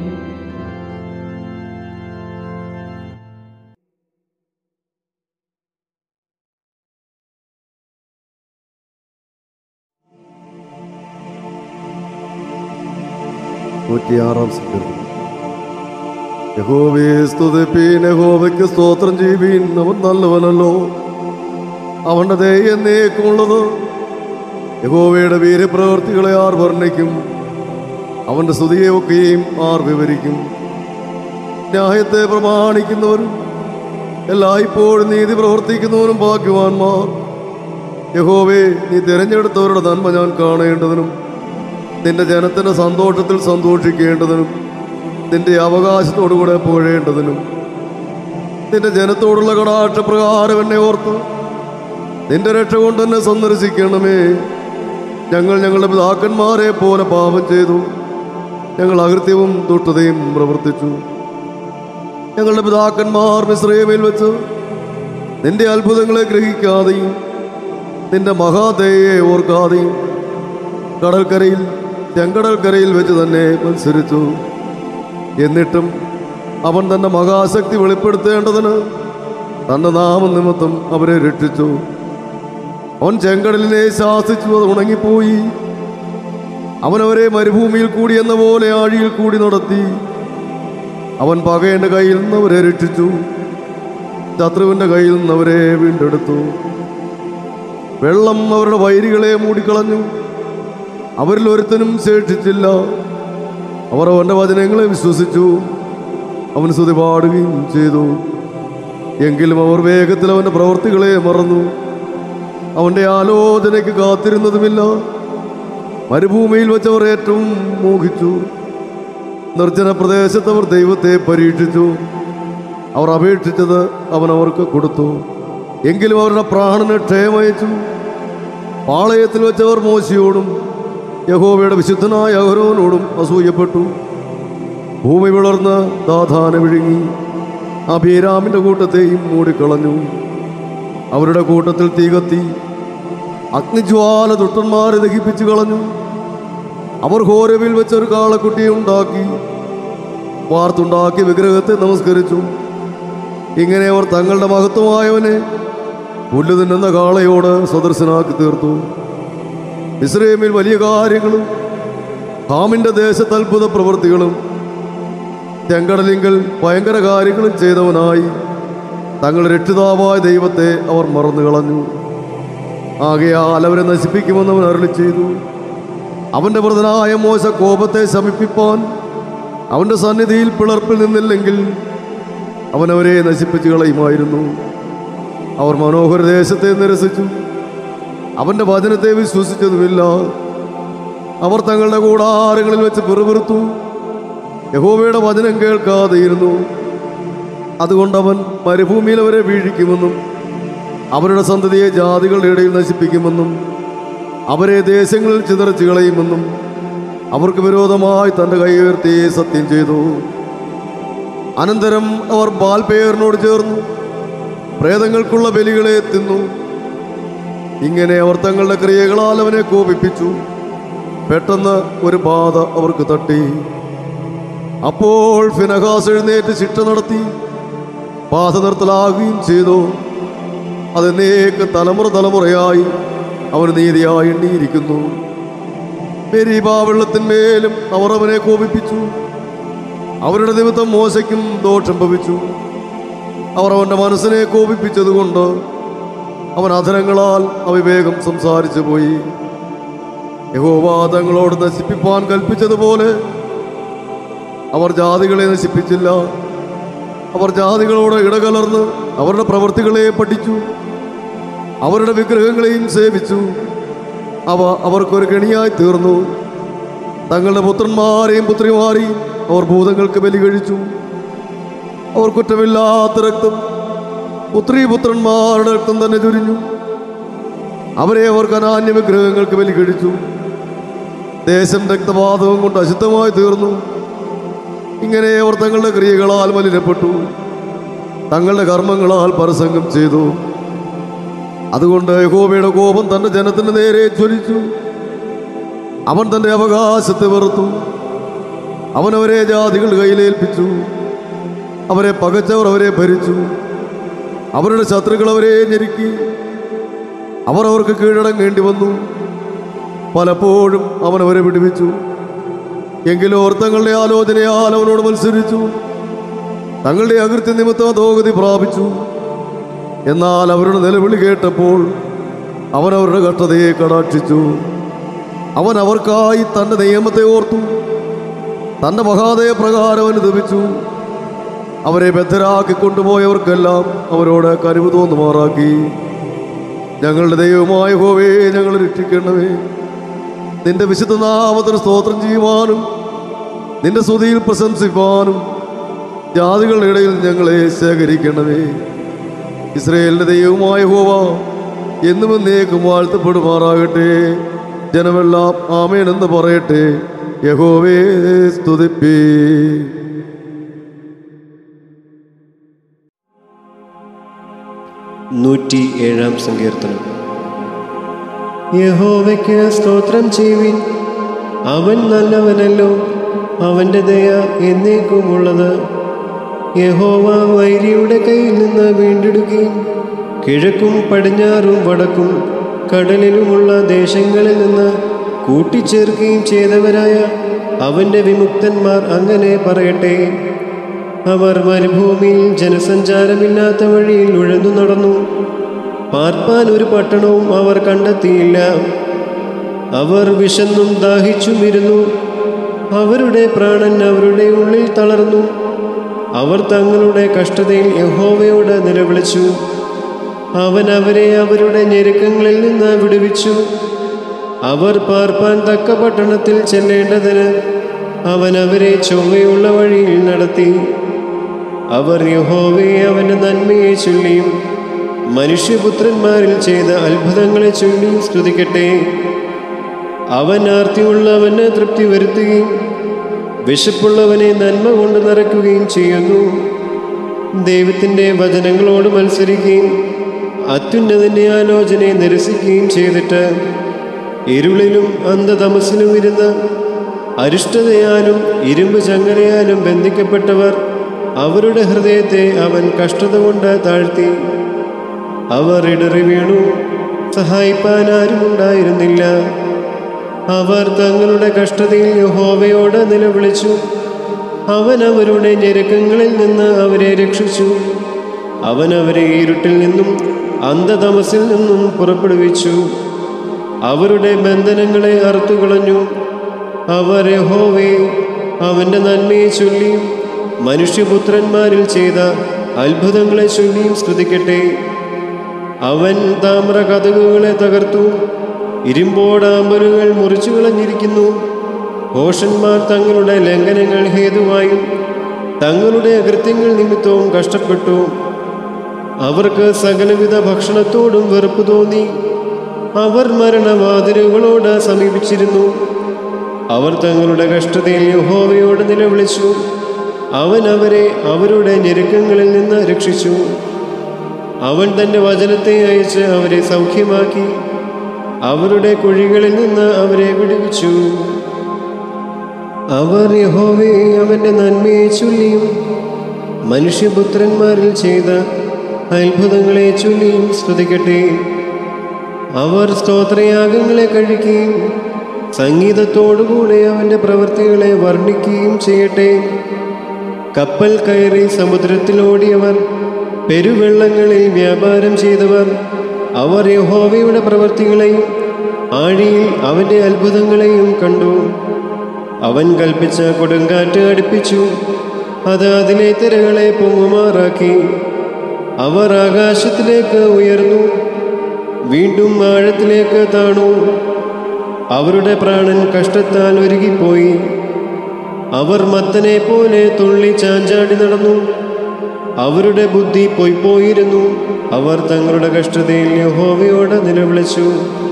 നൂറ്റിയാറാം സങ്കീർത്തനം യഹോവയെ സ്തുതിപ്പീൻ യഹോവയ്ക്ക് സ്തോത്രം ചെയ്യുവീൻ അവൻ നല്ലവനല്ലോ അവന്റെ ദയ എന്നേക്കുമുള്ളത് യഹോവയുടെ വീരപ്രവൃത്തികളെ ആർ വർണ്ണിക്കും അവന്റെ സ്തുതിയെ ഒക്കെയും ആർ വിവരിക്കും ന്യായത്തെ പ്രമാണിക്കുന്നവരും എല്ലായ്പ്പോഴും നീതി പ്രവർത്തിക്കുന്നവരും ഭാഗ്യവാന്മാർ യഹോവേ നീ തിരഞ്ഞെടുത്തവരുടെ നന്മ ഞാൻ കാണേണ്ടതിനും നിന്റെ ജനത്തിന്റെ സന്തോഷത്തിൽ സന്തോഷിക്കേണ്ടതിനും നിന്റെ അവകാശത്തോടുകൂടെ പുഴയേണ്ടതിനും നിന്റെ ജനത്തോടുള്ള കടാക്ഷപ്രകാരം എന്നെ ഓർത്ത് നിന്റെ രക്ഷ കൊണ്ട് എന്നെ സന്ദർശിക്കണമേ ഞങ്ങൾ ഞങ്ങളുടെ പിതാക്കന്മാരെ പോലെ പാപം ചെയ്തു ഞങ്ങൾ അകൃത്യവും ദുഷ്ടതയും പ്രവർത്തിച്ചു ഞങ്ങളുടെ പിതാക്കന്മാർ മിശ്രയമിൽ വെച്ച് നിന്റെ അത്ഭുതങ്ങളെ ഗ്രഹിക്കാതെയും നിന്റെ മഹാദയെ ഓർക്കാതെയും കടൽക്കരയിൽ ചെങ്കടൽക്കരയിൽ വെച്ച് തന്നെ മത്സരിച്ചു എന്നിട്ടും അവൻ തന്റെ മഹാശക്തി വെളിപ്പെടുത്തേണ്ടതിന് തന്റെ നാമനിമിത്തം അവരെ രക്ഷിച്ചു അവൻ ചെങ്കടലിനെ ശാസിച്ചു അത് ഉണങ്ങിപ്പോയി അവൻ അവരെ മരുഭൂമിയിൽ കൂടി എന്ന പോലെ ആഴിയിൽ കൂടി നടത്തി അവൻ പകയൻ്റെ കയ്യിൽ നിന്ന് അവരെ രക്ഷിച്ചു ശത്രുവിൻ്റെ കയ്യിൽ നിന്ന് അവരെ വീണ്ടെടുത്തു വെള്ളം അവരുടെ വൈരികളെ മൂടിക്കളഞ്ഞു അവരിൽ ഒരുത്തനും ശേഷിച്ചില്ല അവർ അവൻ്റെ വചനങ്ങളെ വിശ്വസിച്ചു അവൻ സ്തുതി പാടുകയും ചെയ്തു എങ്കിലും അവർ വേഗത്തിൽ അവൻ്റെ പ്രവൃത്തികളെ മറന്നു അവൻ്റെ ആലോചനയ്ക്ക് കാത്തിരുന്നതുമില്ല മരുഭൂമിയിൽ വെച്ചവർ ഏറ്റവും മോഹിച്ചു നിർജ്ജന പ്രദേശത്ത് അവർ ദൈവത്തെ പരീക്ഷിച്ചു അവർ അപേക്ഷിച്ചത് അവൻ അവർക്ക് കൊടുത്തു എങ്കിലും അവരുടെ പ്രാണന് ക്ഷയമയച്ചു പാളയത്തിൽ വെച്ചവർ മോശയോടും യഹോവയുടെ വിശുദ്ധനായ അഹരോനോടും അസൂയപ്പെട്ടു ഭൂമി വിളർന്ന് ദാധാന വിഴുങ്ങി അഭിരാമിൻ്റെ കൂട്ടത്തെയും മൂടിക്കളഞ്ഞു അവരുടെ കൂട്ടത്തിൽ തീ കത്തി അഗ്നിജ്വാല ദുഷ്ടന്മാരെ ദഹിപ്പിച്ചു കളഞ്ഞു അവർ ഹോരവിൽ വെച്ചൊരു കാളക്കുട്ടിയെ ഉണ്ടാക്കി വാർത്തുണ്ടാക്കി വിഗ്രഹത്തെ നമസ്കരിച്ചു ഇങ്ങനെ അവർ തങ്ങളുടെ മഹത്വമായവനെ പുല്ല് തിന്നുന്ന കാളയോട് സദൃശനാക്കി തീർത്തു ഇസ്രയേമിൽ വലിയ കാര്യങ്ങളും ഹാമിൻ്റെ ദേശത്ത് അത്ഭുത പ്രവൃത്തികളും ചെങ്കടലിങ്കൽ ഭയങ്കര കാര്യങ്ങളും ചെയ്തവനായി തങ്ങളുടെ രക്ഷിതാവായ ദൈവത്തെ അവർ മറന്നു കളഞ്ഞു ആകയാൽ അവരെ നശിപ്പിക്കുമെന്ന് അവൻ അരളി ചെയ്തു അവൻ്റെ വ്രതനായ മോശ കോപത്തെ ശമിപ്പിപ്പാൻ അവൻ്റെ സന്നിധിയിൽ പിളർപ്പിൽ നിന്നില്ലെങ്കിൽ അവൻ അവരെ നശിപ്പിച്ചു കളയുമായിരുന്നു അവർ മനോഹര ദേശത്തെ നിരസിച്ചു അവൻ്റെ വചനത്തെ വിശ്വസിച്ചതുമില്ല അവർ തങ്ങളുടെ കൂടാരങ്ങളിൽ വെച്ച് പിറുപിറുത്തു യഹോവയുടെ വചനം കേൾക്കാതെയിരുന്നു അതുകൊണ്ട് അവൻ മരുഭൂമിയിൽ അവരെ വീഴിക്കുമെന്നും അവരുടെ സന്തതിയെ ജാതികളുടെ ഇടയിൽ നശിപ്പിക്കുമെന്നും അവരെ ദേശങ്ങളിൽ ചിതറിച്ചു കളയുമെന്നും അവർക്ക് വിരോധമായി തൻ്റെ കൈ ഉയർത്തി സത്യം ചെയ്തു അനന്തരം അവർ ബാൽപേറിനോട് ചേർന്നു പ്രേതങ്ങൾക്കുള്ള ബലികളെ തിന്നു ഇങ്ങനെ അവർ തങ്ങളുടെ ക്രിയകളാൽ അവനെ കോപിപ്പിച്ചു പെട്ടെന്ന് ഒരു ബാധ അവർക്ക് തട്ടി അപ്പോൾ ഫിനഹാസ് എഴുന്നേറ്റ് ശിക്ഷ നടത്തി ബാധ നിർത്തലാകുകയും ചെയ്തു അതെന്നേക്ക് തലമുറ തലമുറയായി അവർ നീതിയായി എണ്ണിയിരിക്കുന്നു മെരീബാ വെള്ളത്തിന്മേലും അവർ അവനെ കോപിപ്പിച്ചു അവരുടെ നിമിത്തം മോശയ്ക്കും ദോഷം ഭവിച്ചു അവർ അവൻ്റെ മനസ്സിനെ കോപിപ്പിച്ചതുകൊണ്ട് അവൻ അധരങ്ങളാൽ അവിവേകം സംസാരിച്ചു പോയി യഹോവ തങ്ങളോട് നശിപ്പിപ്പാൻ കൽപ്പിച്ചതുപോലെ അവർ ജാതികളെ നശിപ്പിച്ചില്ല അവർ ജാതികളോട് ഇടകലർന്ന് അവരുടെ പ്രവൃത്തികളെ പഠിച്ചു അവരുടെ വിഗ്രഹങ്ങളെയും സേവിച്ചു അവ അവർക്കൊരു കെണിയായി തീർന്നു തങ്ങളുടെ പുത്രന്മാരെയും പുത്രിമാരെയും അവർ ഭൂതങ്ങൾക്ക് ബലി കഴിച്ചു അവർ കുറ്റമില്ലാത്ത രക്തം പുത്രീ പുത്രന്മാരുടെ രക്തം തന്നെ ചുരിഞ്ഞു അവരെ അവർ കനാന്യ വിഗ്രഹങ്ങൾക്ക് ബലി കഴിച്ചു ദേശം രക്തപാതകം കൊണ്ട് അശുദ്ധമായി തീർന്നു ഇങ്ങനെ അവർ തങ്ങളുടെ ക്രിയകളാൽ മലിനപ്പെട്ടു തങ്ങളുടെ കർമ്മങ്ങളാൽ പരസംഗം ചെയ്തു അതുകൊണ്ട് യഹോവയുടെ കോപം തന്റെ ജനത്തിന് നേരെ ജ്വലിച്ചു അവൻ തന്റെ അവകാശത്തെ വെറുത്തു അവൻ അവരെ ജാതികളുടെ കയ്യിലേൽപ്പിച്ചു അവരെ പകച്ചവർ അവരെ ഭരിച്ചു അവരുടെ ശത്രുക്കൾ അവരെ ഞെരുക്കി അവർ അവർക്ക് കീഴടങ്ങേണ്ടി വന്നു പലപ്പോഴും അവൻ അവരെ വിടുവിച്ചു എങ്കിലും അവർ തങ്ങളുടെ ആലോചനയാൽ അവനോട് മത്സരിച്ചു തങ്ങളുടെ അകൃത്യ നിമിത്തം അധോഗതി പ്രാപിച്ചു എന്നാൽ അവരുടെ നിലവിളി കേട്ടപ്പോൾ അവൻ അവരുടെ കഷ്ടതയെ കടാക്ഷിച്ചു അവൻ അവർക്കായി തൻ്റെ നിയമത്തെ ഓർത്തു തൻ്റെ മഹാദയ പ്രകാരം അനുദപിച്ചു അവരെ ബദ്ധരാക്കി കൊണ്ടുപോയവർക്കെല്ലാം അവരോട് കരുവ് തോന്നുമാറാക്കി ഞങ്ങളുടെ ദൈവമായ ഹോവേ ഞങ്ങൾ രക്ഷിക്കണമേ നിന്റെ വിശുദ്ധ നാമത്തിന് സ്തോത്രം ചെയ്യുവാനും നിന്റെ സ്തുതിയിൽ പ്രശംസിപ്പാനും ജാതികളുടെ ഇടയിൽ ഞങ്ങളെ ശേഖരിക്കണമേ ഇസ്രയേലിന്റെ ദൈവമായ ഹോവ എന്നും എന്നേക്കും വാഴ്ത്തപ്പെടുമാറാകട്ടെ ജനമെല്ലാം ആമേൻ എന്ന് പറയട്ടെ യഹോവേ സ്തുതിപ്പേ നൂറ്റി ഏഴാം സങ്കീർത്തനം യഹോവയ്ക്ക് സ്തോത്രം ചെയ്യുവിൻ അവൻ നല്ലവനല്ലോ അവൻ്റെ ദയ എന്നേക്കുമുള്ളത് യഹോവ വൈരിയുടെ കയ്യിൽ നിന്ന് വീണ്ടെടുക്കുകയും കിഴക്കും പടിഞ്ഞാറും വടക്കും കടലിലുമുള്ള ദേശങ്ങളിൽ നിന്ന് കൂട്ടിച്ചേർക്കുകയും ചെയ്തവരായ അവൻ്റെ വിമുക്തന്മാർ അങ്ങനെ പറയട്ടെ അവർ മരുഭൂമിയിൽ ജനസഞ്ചാരമില്ലാത്ത വഴിയിൽ ഉഴന്നു നടന്നു പാർപ്പാൻ ഒരു പട്ടണവും അവർ കണ്ടെത്തിയില്ല അവർ വിശന്നും ദാഹിച്ചും ഇരുന്നു അവരുടെ പ്രാണൻ അവരുടെ ഉള്ളിൽ തളർന്നു അവർ തങ്ങളുടെ കഷ്ടതയിൽ യഹോവയോട് നിലവിളിച്ചു അവൻ അവരെ അവരുടെ ഞെരുക്കങ്ങളിൽ നിന്ന് വിടുവിച്ചു അവർ പാർപ്പാൻ തക്ക പട്ടണത്തിൽ ചെല്ലേണ്ടതിന് അവൻ അവരെ ചൊവ്വയുള്ള വഴിയിൽ നടത്തി അവർ യഹോവയെ അവൻ്റെ നന്മയെ ചൊല്ലിയും മനുഷ്യപുത്രന്മാരിൽ ചെയ്ത അത്ഭുതങ്ങളെ ചൊല്ലിയും സ്തുതിക്കട്ടെ അവൻ ആർത്തിയുള്ളവന് തൃപ്തി വരുത്തുകയും വിശപ്പുള്ളവനെ നന്മ കൊണ്ട് നിറയ്ക്കുകയും ചെയ്യുന്നു ദൈവത്തിൻ്റെ വചനങ്ങളോട് മത്സരിക്കുകയും അത്യുന്നതിൻ്റെ ആലോചനയെ നിരസിക്കുകയും ചെയ്തിട്ട് ഇരുളിലും അന്ധതമസിലും ഇരുന്ന് അരിഷ്ടതയാലും ഇരുമ്പ് ചങ്ങലയാലും ബന്ധിക്കപ്പെട്ടവർ അവരുടെ ഹൃദയത്തെ അവൻ കഷ്ടത കൊണ്ട് താഴ്ത്തി അവർ ഇടറി വീണു സഹായിപ്പാൻ ആരുമുണ്ടായിരുന്നില്ല അവർ തങ്ങളുടെ കഷ്ടതയിൽ യഹോവയോട് നിലവിളിച്ചു അവൻ അവരുടെ ഞെരുക്കങ്ങളിൽ നിന്ന് അവരെ രക്ഷിച്ചു അവൻ അവരെ ഇരുട്ടിൽ നിന്നും അന്ധതമസിൽ നിന്നും പുറപ്പെടുവിച്ചു അവരുടെ ബന്ധനങ്ങളെ അറുത്തുകളഞ്ഞു അവർ യഹോവേ അവൻ്റെ നന്മയെ ചൊല്ലിയും മനുഷ്യപുത്രന്മാരിൽ ചെയ്ത അത്ഭുതങ്ങളെ ചൊല്ലിയും സ്തുതിക്കട്ടെ അവൻ താമ്ര കഥകുകളെ തകർത്തു ഇരുമ്പോടാമ്പലുകൾ മുറിച്ചു കളഞ്ഞിരിക്കുന്നു ഘോഷന്മാർ തങ്ങളുടെ ലംഘനങ്ങൾ ഹേതുവായും തങ്ങളുടെ അകൃത്യങ്ങൾ നിമിത്തവും കഷ്ടപ്പെട്ടു അവർക്ക് സകലവിധ ഭക്ഷണത്തോടും വെറുപ്പ് തോന്നി അവർ മരണവാതിലുകളോട് സമീപിച്ചിരുന്നു അവർ തങ്ങളുടെ കഷ്ടതയിൽ യഹോവയോട് നിലവിളിച്ചു അവൻ അവരെ അവരുടെ ഞെരുക്കങ്ങളിൽ നിന്ന് രക്ഷിച്ചു അവൻ തൻ്റെ വചനത്തെ അയച്ച് അവരെ സൗഖ്യമാക്കി അവരുടെ കുഴികളിൽ നിന്ന് അവരെ വിടുവിച്ചു അവർ യഹോവയെ അവൻ്റെ നന്മയെ ചൊല്ലിയും മനുഷ്യപുത്രന്മാരിൽ ചെയ്ത അത്ഭുതങ്ങളെ ചൊല്ലിയും സ്തുതിക്കട്ടെ അവർ സ്തോത്രയാഗങ്ങളെ കഴിക്കുകയും സംഗീതത്തോടുകൂടെ അവൻ്റെ പ്രവൃത്തികളെ വർണ്ണിക്കുകയും ചെയ്യട്ടെ കപ്പൽ കയറി സമുദ്രത്തിലോടിയവർ പെരുവെള്ളങ്ങളിൽ വ്യാപാരം ചെയ്തവർ അവർ യഹോവയുടെ പ്രവൃത്തികളെയും ആഴിയിൽ അവൻ്റെ അത്ഭുതങ്ങളെയും കണ്ടു അവൻ കൽപ്പിച്ച കൊടുങ്കാറ്റ് അടുപ്പിച്ചു അത് അതിലെ തിരകളെ പൊങ്ങുമാറാക്കി അവർ ആകാശത്തിലേക്ക് ഉയർന്നു വീണ്ടും ആഴത്തിലേക്ക് താണു അവരുടെ പ്രാണൻ കഷ്ടത്താൽ ഒരുകിപ്പോയി അവർ മത്തനെ പോലെ തുള്ളി ചാഞ്ചാടി നടന്നു അവരുടെ ബുദ്ധി പൊയ്പോയിരുന്നു അവർ തങ്ങളുടെ കഷ്ടതയിൽ യഹോവയോട് നിലവിളിച്ചു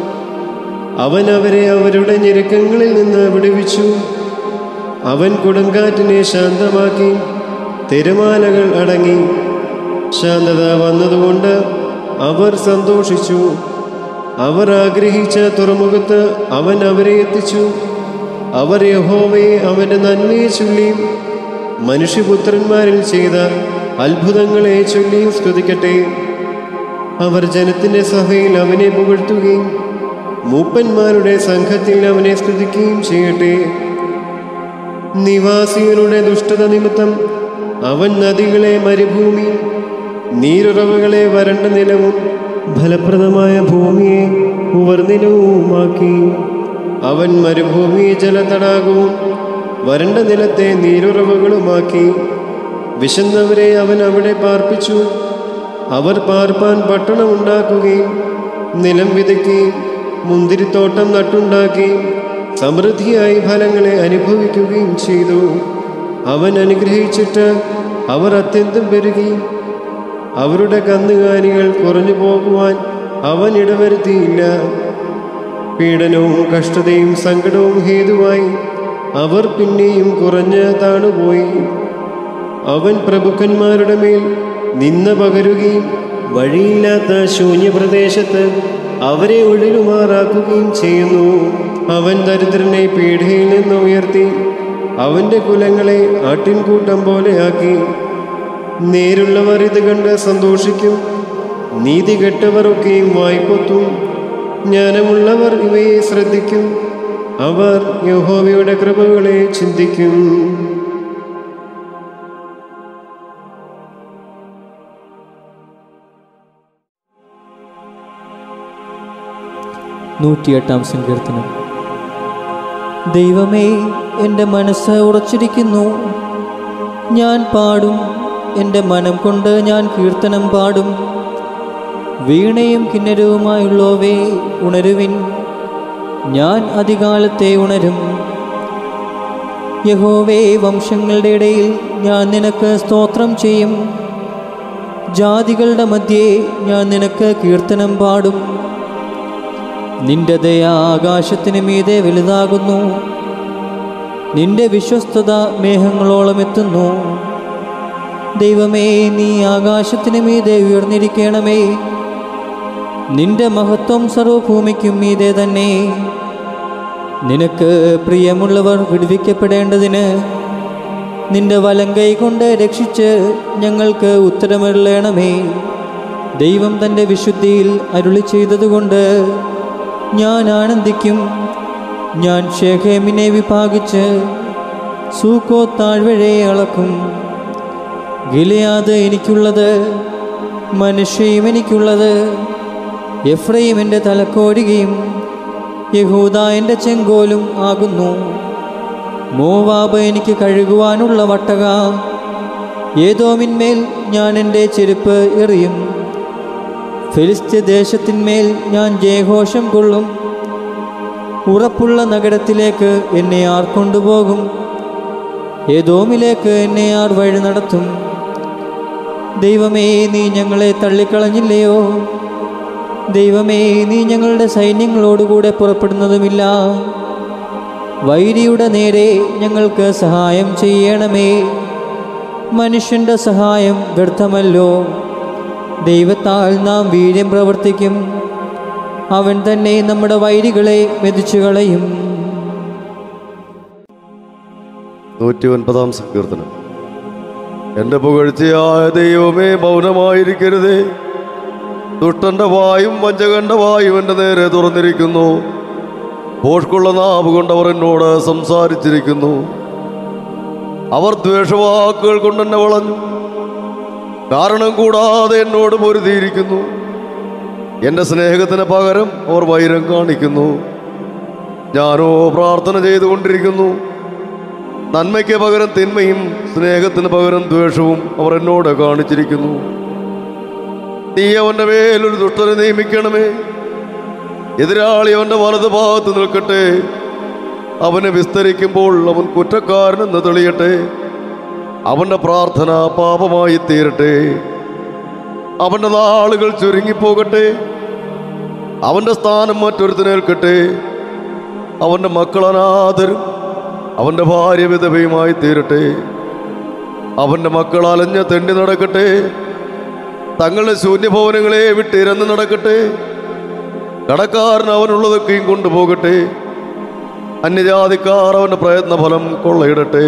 അവൻ അവരെ അവരുടെ ഞെരുക്കങ്ങളിൽ നിന്ന് വിടുവിച്ചു അവൻ കൊടുങ്കാറ്റിനെ ശാന്തമാക്കി തിരമാലകൾ അടങ്ങി ശാന്തത വന്നതുകൊണ്ട് അവർ സന്തോഷിച്ചു അവർ ആഗ്രഹിച്ച തുറമുഖത്ത് അവൻ അവരെ എത്തിച്ചു അവർ യഹോവയെ അവൻ്റെ നന്മയെ ചൊല്ലിയും മനുഷ്യപുത്രന്മാരിൽ ചെയ്ത അത്ഭുതങ്ങളെ ചൊല്ലിയും സ്തുതിക്കട്ടെ അവർ ജനത്തിൻ്റെ സഭയിൽ അവനെ പുകഴ്ത്തുകയും മൂപ്പന്മാരുടെ സംഘത്തിൽ അവനെ സ്തുതിക്കുകയും ചെയ്യട്ടെ നിവാസികളുടെ ദുഷ്ടത നിമിത്തം അവൻ നദികളെ മരുഭൂമി നീരുറവുകളെ വരണ്ട നിലവും ഫലപ്രദമായ ഭൂമിയെ ഉവർനിലവുമാക്കി അവൻ മരുഭൂമിയെ ജലതടാകവും വരണ്ട നിലത്തെ നീരുറവുകളുമാക്കി വിശന്നവരെ അവൻ അവിടെ പാർപ്പിച്ചു അവർ പാർപ്പാൻ പട്ടണം ഉണ്ടാക്കുകയും നിലം വിതയ്ക്കുകയും മുന്തിരിത്തോട്ടം നട്ടുണ്ടാക്കി സമൃദ്ധിയായി ഫലങ്ങളെ അനുഭവിക്കുകയും ചെയ്തു അവൻ അനുഗ്രഹിച്ചിട്ട് അവർ അത്യന്തം പെരുകി അവരുടെ കന്നുകാലികൾ കുറഞ്ഞു പോകുവാൻ അവൻ ഇടവരുത്തിയില്ല പീഡനവും കഷ്ടതയും സങ്കടവും ഹേതുവായി അവർ പിന്നെയും കുറഞ്ഞ് താണുപോയി അവൻ പ്രഭുക്കന്മാരുടെ മേൽ നിന്ന പകരുകയും വഴിയില്ലാത്ത ശൂന്യപ്രദേശത്ത് അവരെ ഒഴിലുമാറാക്കുകയും ചെയ്യുന്നു അവൻ ദരിദ്രനെ പീഠയിൽ നിന്ന് ഉയർത്തി അവൻ്റെ കുലങ്ങളെ ആട്ടിൻകൂട്ടം പോലെയാക്കി നേരുള്ളവർ ഇത് കണ്ട് സന്തോഷിക്കും നീതി കെട്ടവരൊക്കെയും വായ്പൊത്തും ജ്ഞാനമുള്ളവർ ഇവയെ ശ്രദ്ധിക്കും അവർ യഹോവയുടെ കൃപകളെ ചിന്തിക്കും നൂറ്റിയെട്ടാം സങ്കീർത്തനം ദൈവമേ എൻ്റെ മനസ്സ് ഉറച്ചിരിക്കുന്നു ഞാൻ പാടും എൻ്റെ മനം കൊണ്ട് ഞാൻ കീർത്തനം പാടും വീണയും കിന്നരവുമായുള്ളവേ ഉണരുവിൻ ഞാൻ അധികാലത്തെ ഉണരും യഹോവേ വംശങ്ങളുടെ ഇടയിൽ ഞാൻ നിനക്ക് സ്തോത്രം ചെയ്യും ജാതികളുടെ മധ്യേ ഞാൻ നിനക്ക് കീർത്തനം പാടും നിന്റെ ദയ ആകാശത്തിന് മീതെ വലുതാകുന്നു നിന്റെ വിശ്വസ്തത മേഘങ്ങളോളം എത്തുന്നു ദൈവമേ നീ ആകാശത്തിന് മീതെ ഉയർന്നിരിക്കണമേ നിന്റെ മഹത്വം സർവഭൂമിക്കും മീതെ തന്നെ നിനക്ക് പ്രിയമുള്ളവർ വിടുവിക്കപ്പെടേണ്ടതിന് നിന്റെ വലങ്കൈ കൊണ്ട് രക്ഷിച്ച് ഞങ്ങൾക്ക് ഉത്തരമരുളണമേ ദൈവം തൻ്റെ വിശുദ്ധിയിൽ അരുളി ചെയ്തതുകൊണ്ട് ഞാൻ ആനന്ദിക്കും ഞാൻ ഷേഖേമിനെ വിഭാഗിച്ച് സൂക്കോ താഴ്വഴയെ അളക്കും ഗിലയാത് എനിക്കുള്ളത് മനുഷ്യയും എനിക്കുള്ളത് എഫ്രൈം എൻ്റെ തലക്കോരുകയും യഹൂദ എൻ്റെ ചെങ്കോലും ആകുന്നു മോവാബ് എനിക്ക് കഴുകുവാനുള്ള വട്ടക ഏതോമിന്മേൽ ഞാൻ എൻ്റെ ചെരുപ്പ് എറിയും ഫിലിസ്ത്യ ദേശത്തിന്മേൽ ഞാൻ ജയഘോഷം കൊള്ളും ഉറപ്പുള്ള നഗരത്തിലേക്ക് എന്നെ ആർ കൊണ്ടുപോകും ഏതോമിലേക്ക് എന്നെ ആർ വഴി നടത്തും ദൈവമേ നീ ഞങ്ങളെ തള്ളിക്കളഞ്ഞില്ലയോ ദൈവമേ നീ ഞങ്ങളുടെ സൈന്യങ്ങളോടുകൂടെ പുറപ്പെടുന്നതുമില്ല വൈരിയുടെ നേരെ ഞങ്ങൾക്ക് സഹായം ചെയ്യണമേ മനുഷ്യൻ്റെ സഹായം വ്യർത്ഥമല്ലോ ദൈവത്താൽ നാം വീര്യം പ്രവർത്തിക്കും അവൻ തന്നെ നമ്മുടെ വൈരികളെ മെതിച്ചു കളയും നൂറ്റി ഒൻപതാം സങ്കീർത്തനം എൻ്റെ പുകഴ്ചയായ ദൈവമേ മൗനമായിരിക്കരുതേ ദുഷ്ടന്റെ വായും വഞ്ചകന്റെ വായും എൻ്റെ നേരെ തുറന്നിരിക്കുന്നു പോഷ്കുള്ള നാവ് കൊണ്ട് അവർ എന്നോട് സംസാരിച്ചിരിക്കുന്നു അവർ ദ്വേഷവാക്കുകൾ കൊണ്ട് എന്നെ വളഞ്ഞു കാരണം കൂടാതെ എന്നോട് പൊരുതിയിരിക്കുന്നു എൻ്റെ സ്നേഹത്തിന് പകരം അവർ വൈരം കാണിക്കുന്നു ഞാനോ പ്രാർത്ഥന ചെയ്തുകൊണ്ടിരിക്കുന്നു നന്മയ്ക്ക് പകരം തിന്മയും സ്നേഹത്തിന് പകരം ദ്വേഷവും അവർ എന്നോട് കാണിച്ചിരിക്കുന്നു നീ അവന്റെ മേലൊരു ദുഷ്ടനെ നിയമിക്കണമേ എതിരാളി അവന്റെ വലത് ഭാഗത്ത് നിൽക്കട്ടെ അവനെ വിസ്തരിക്കുമ്പോൾ അവൻ കുറ്റക്കാരനെന്ന് തെളിയട്ടെ അവന്റെ പ്രാർത്ഥന പാപമായി തീരട്ടെ അവന്റെ നാളുകൾ ചുരുങ്ങിപ്പോകട്ടെ അവന്റെ സ്ഥാനം മറ്റൊരുത്തിനേൽക്കട്ടെ അവന്റെ മക്കൾ അനാഥരും അവന്റെ ഭാര്യ വിധവയുമായി തീരട്ടെ അവന്റെ മക്കൾ അലഞ്ഞ തെണ്ടി നടക്കട്ടെ തങ്ങളുടെ ശൂന്യഭവനങ്ങളെ വിട്ടിരന്ന് നടക്കട്ടെ കടക്കാരൻ അവനുള്ളതൊക്കെയും കൊണ്ടുപോകട്ടെ അന്യജാതിക്കാർ അവന്റെ പ്രയത്നഫലം കൊള്ളയിടട്ടെ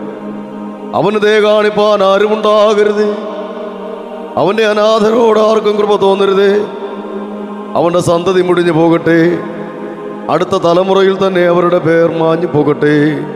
അവന് ദേ കാണിപ്പാൻ ആരുമുണ്ടാകരുത് അവന്റെ അനാഥരോട് ആർക്കും കൃപ തോന്നരുത് അവന്റെ സന്തതി മുടിഞ്ഞു പോകട്ടെ അടുത്ത തലമുറയിൽ തന്നെ അവരുടെ പേർ മാഞ്ഞു പോകട്ടെ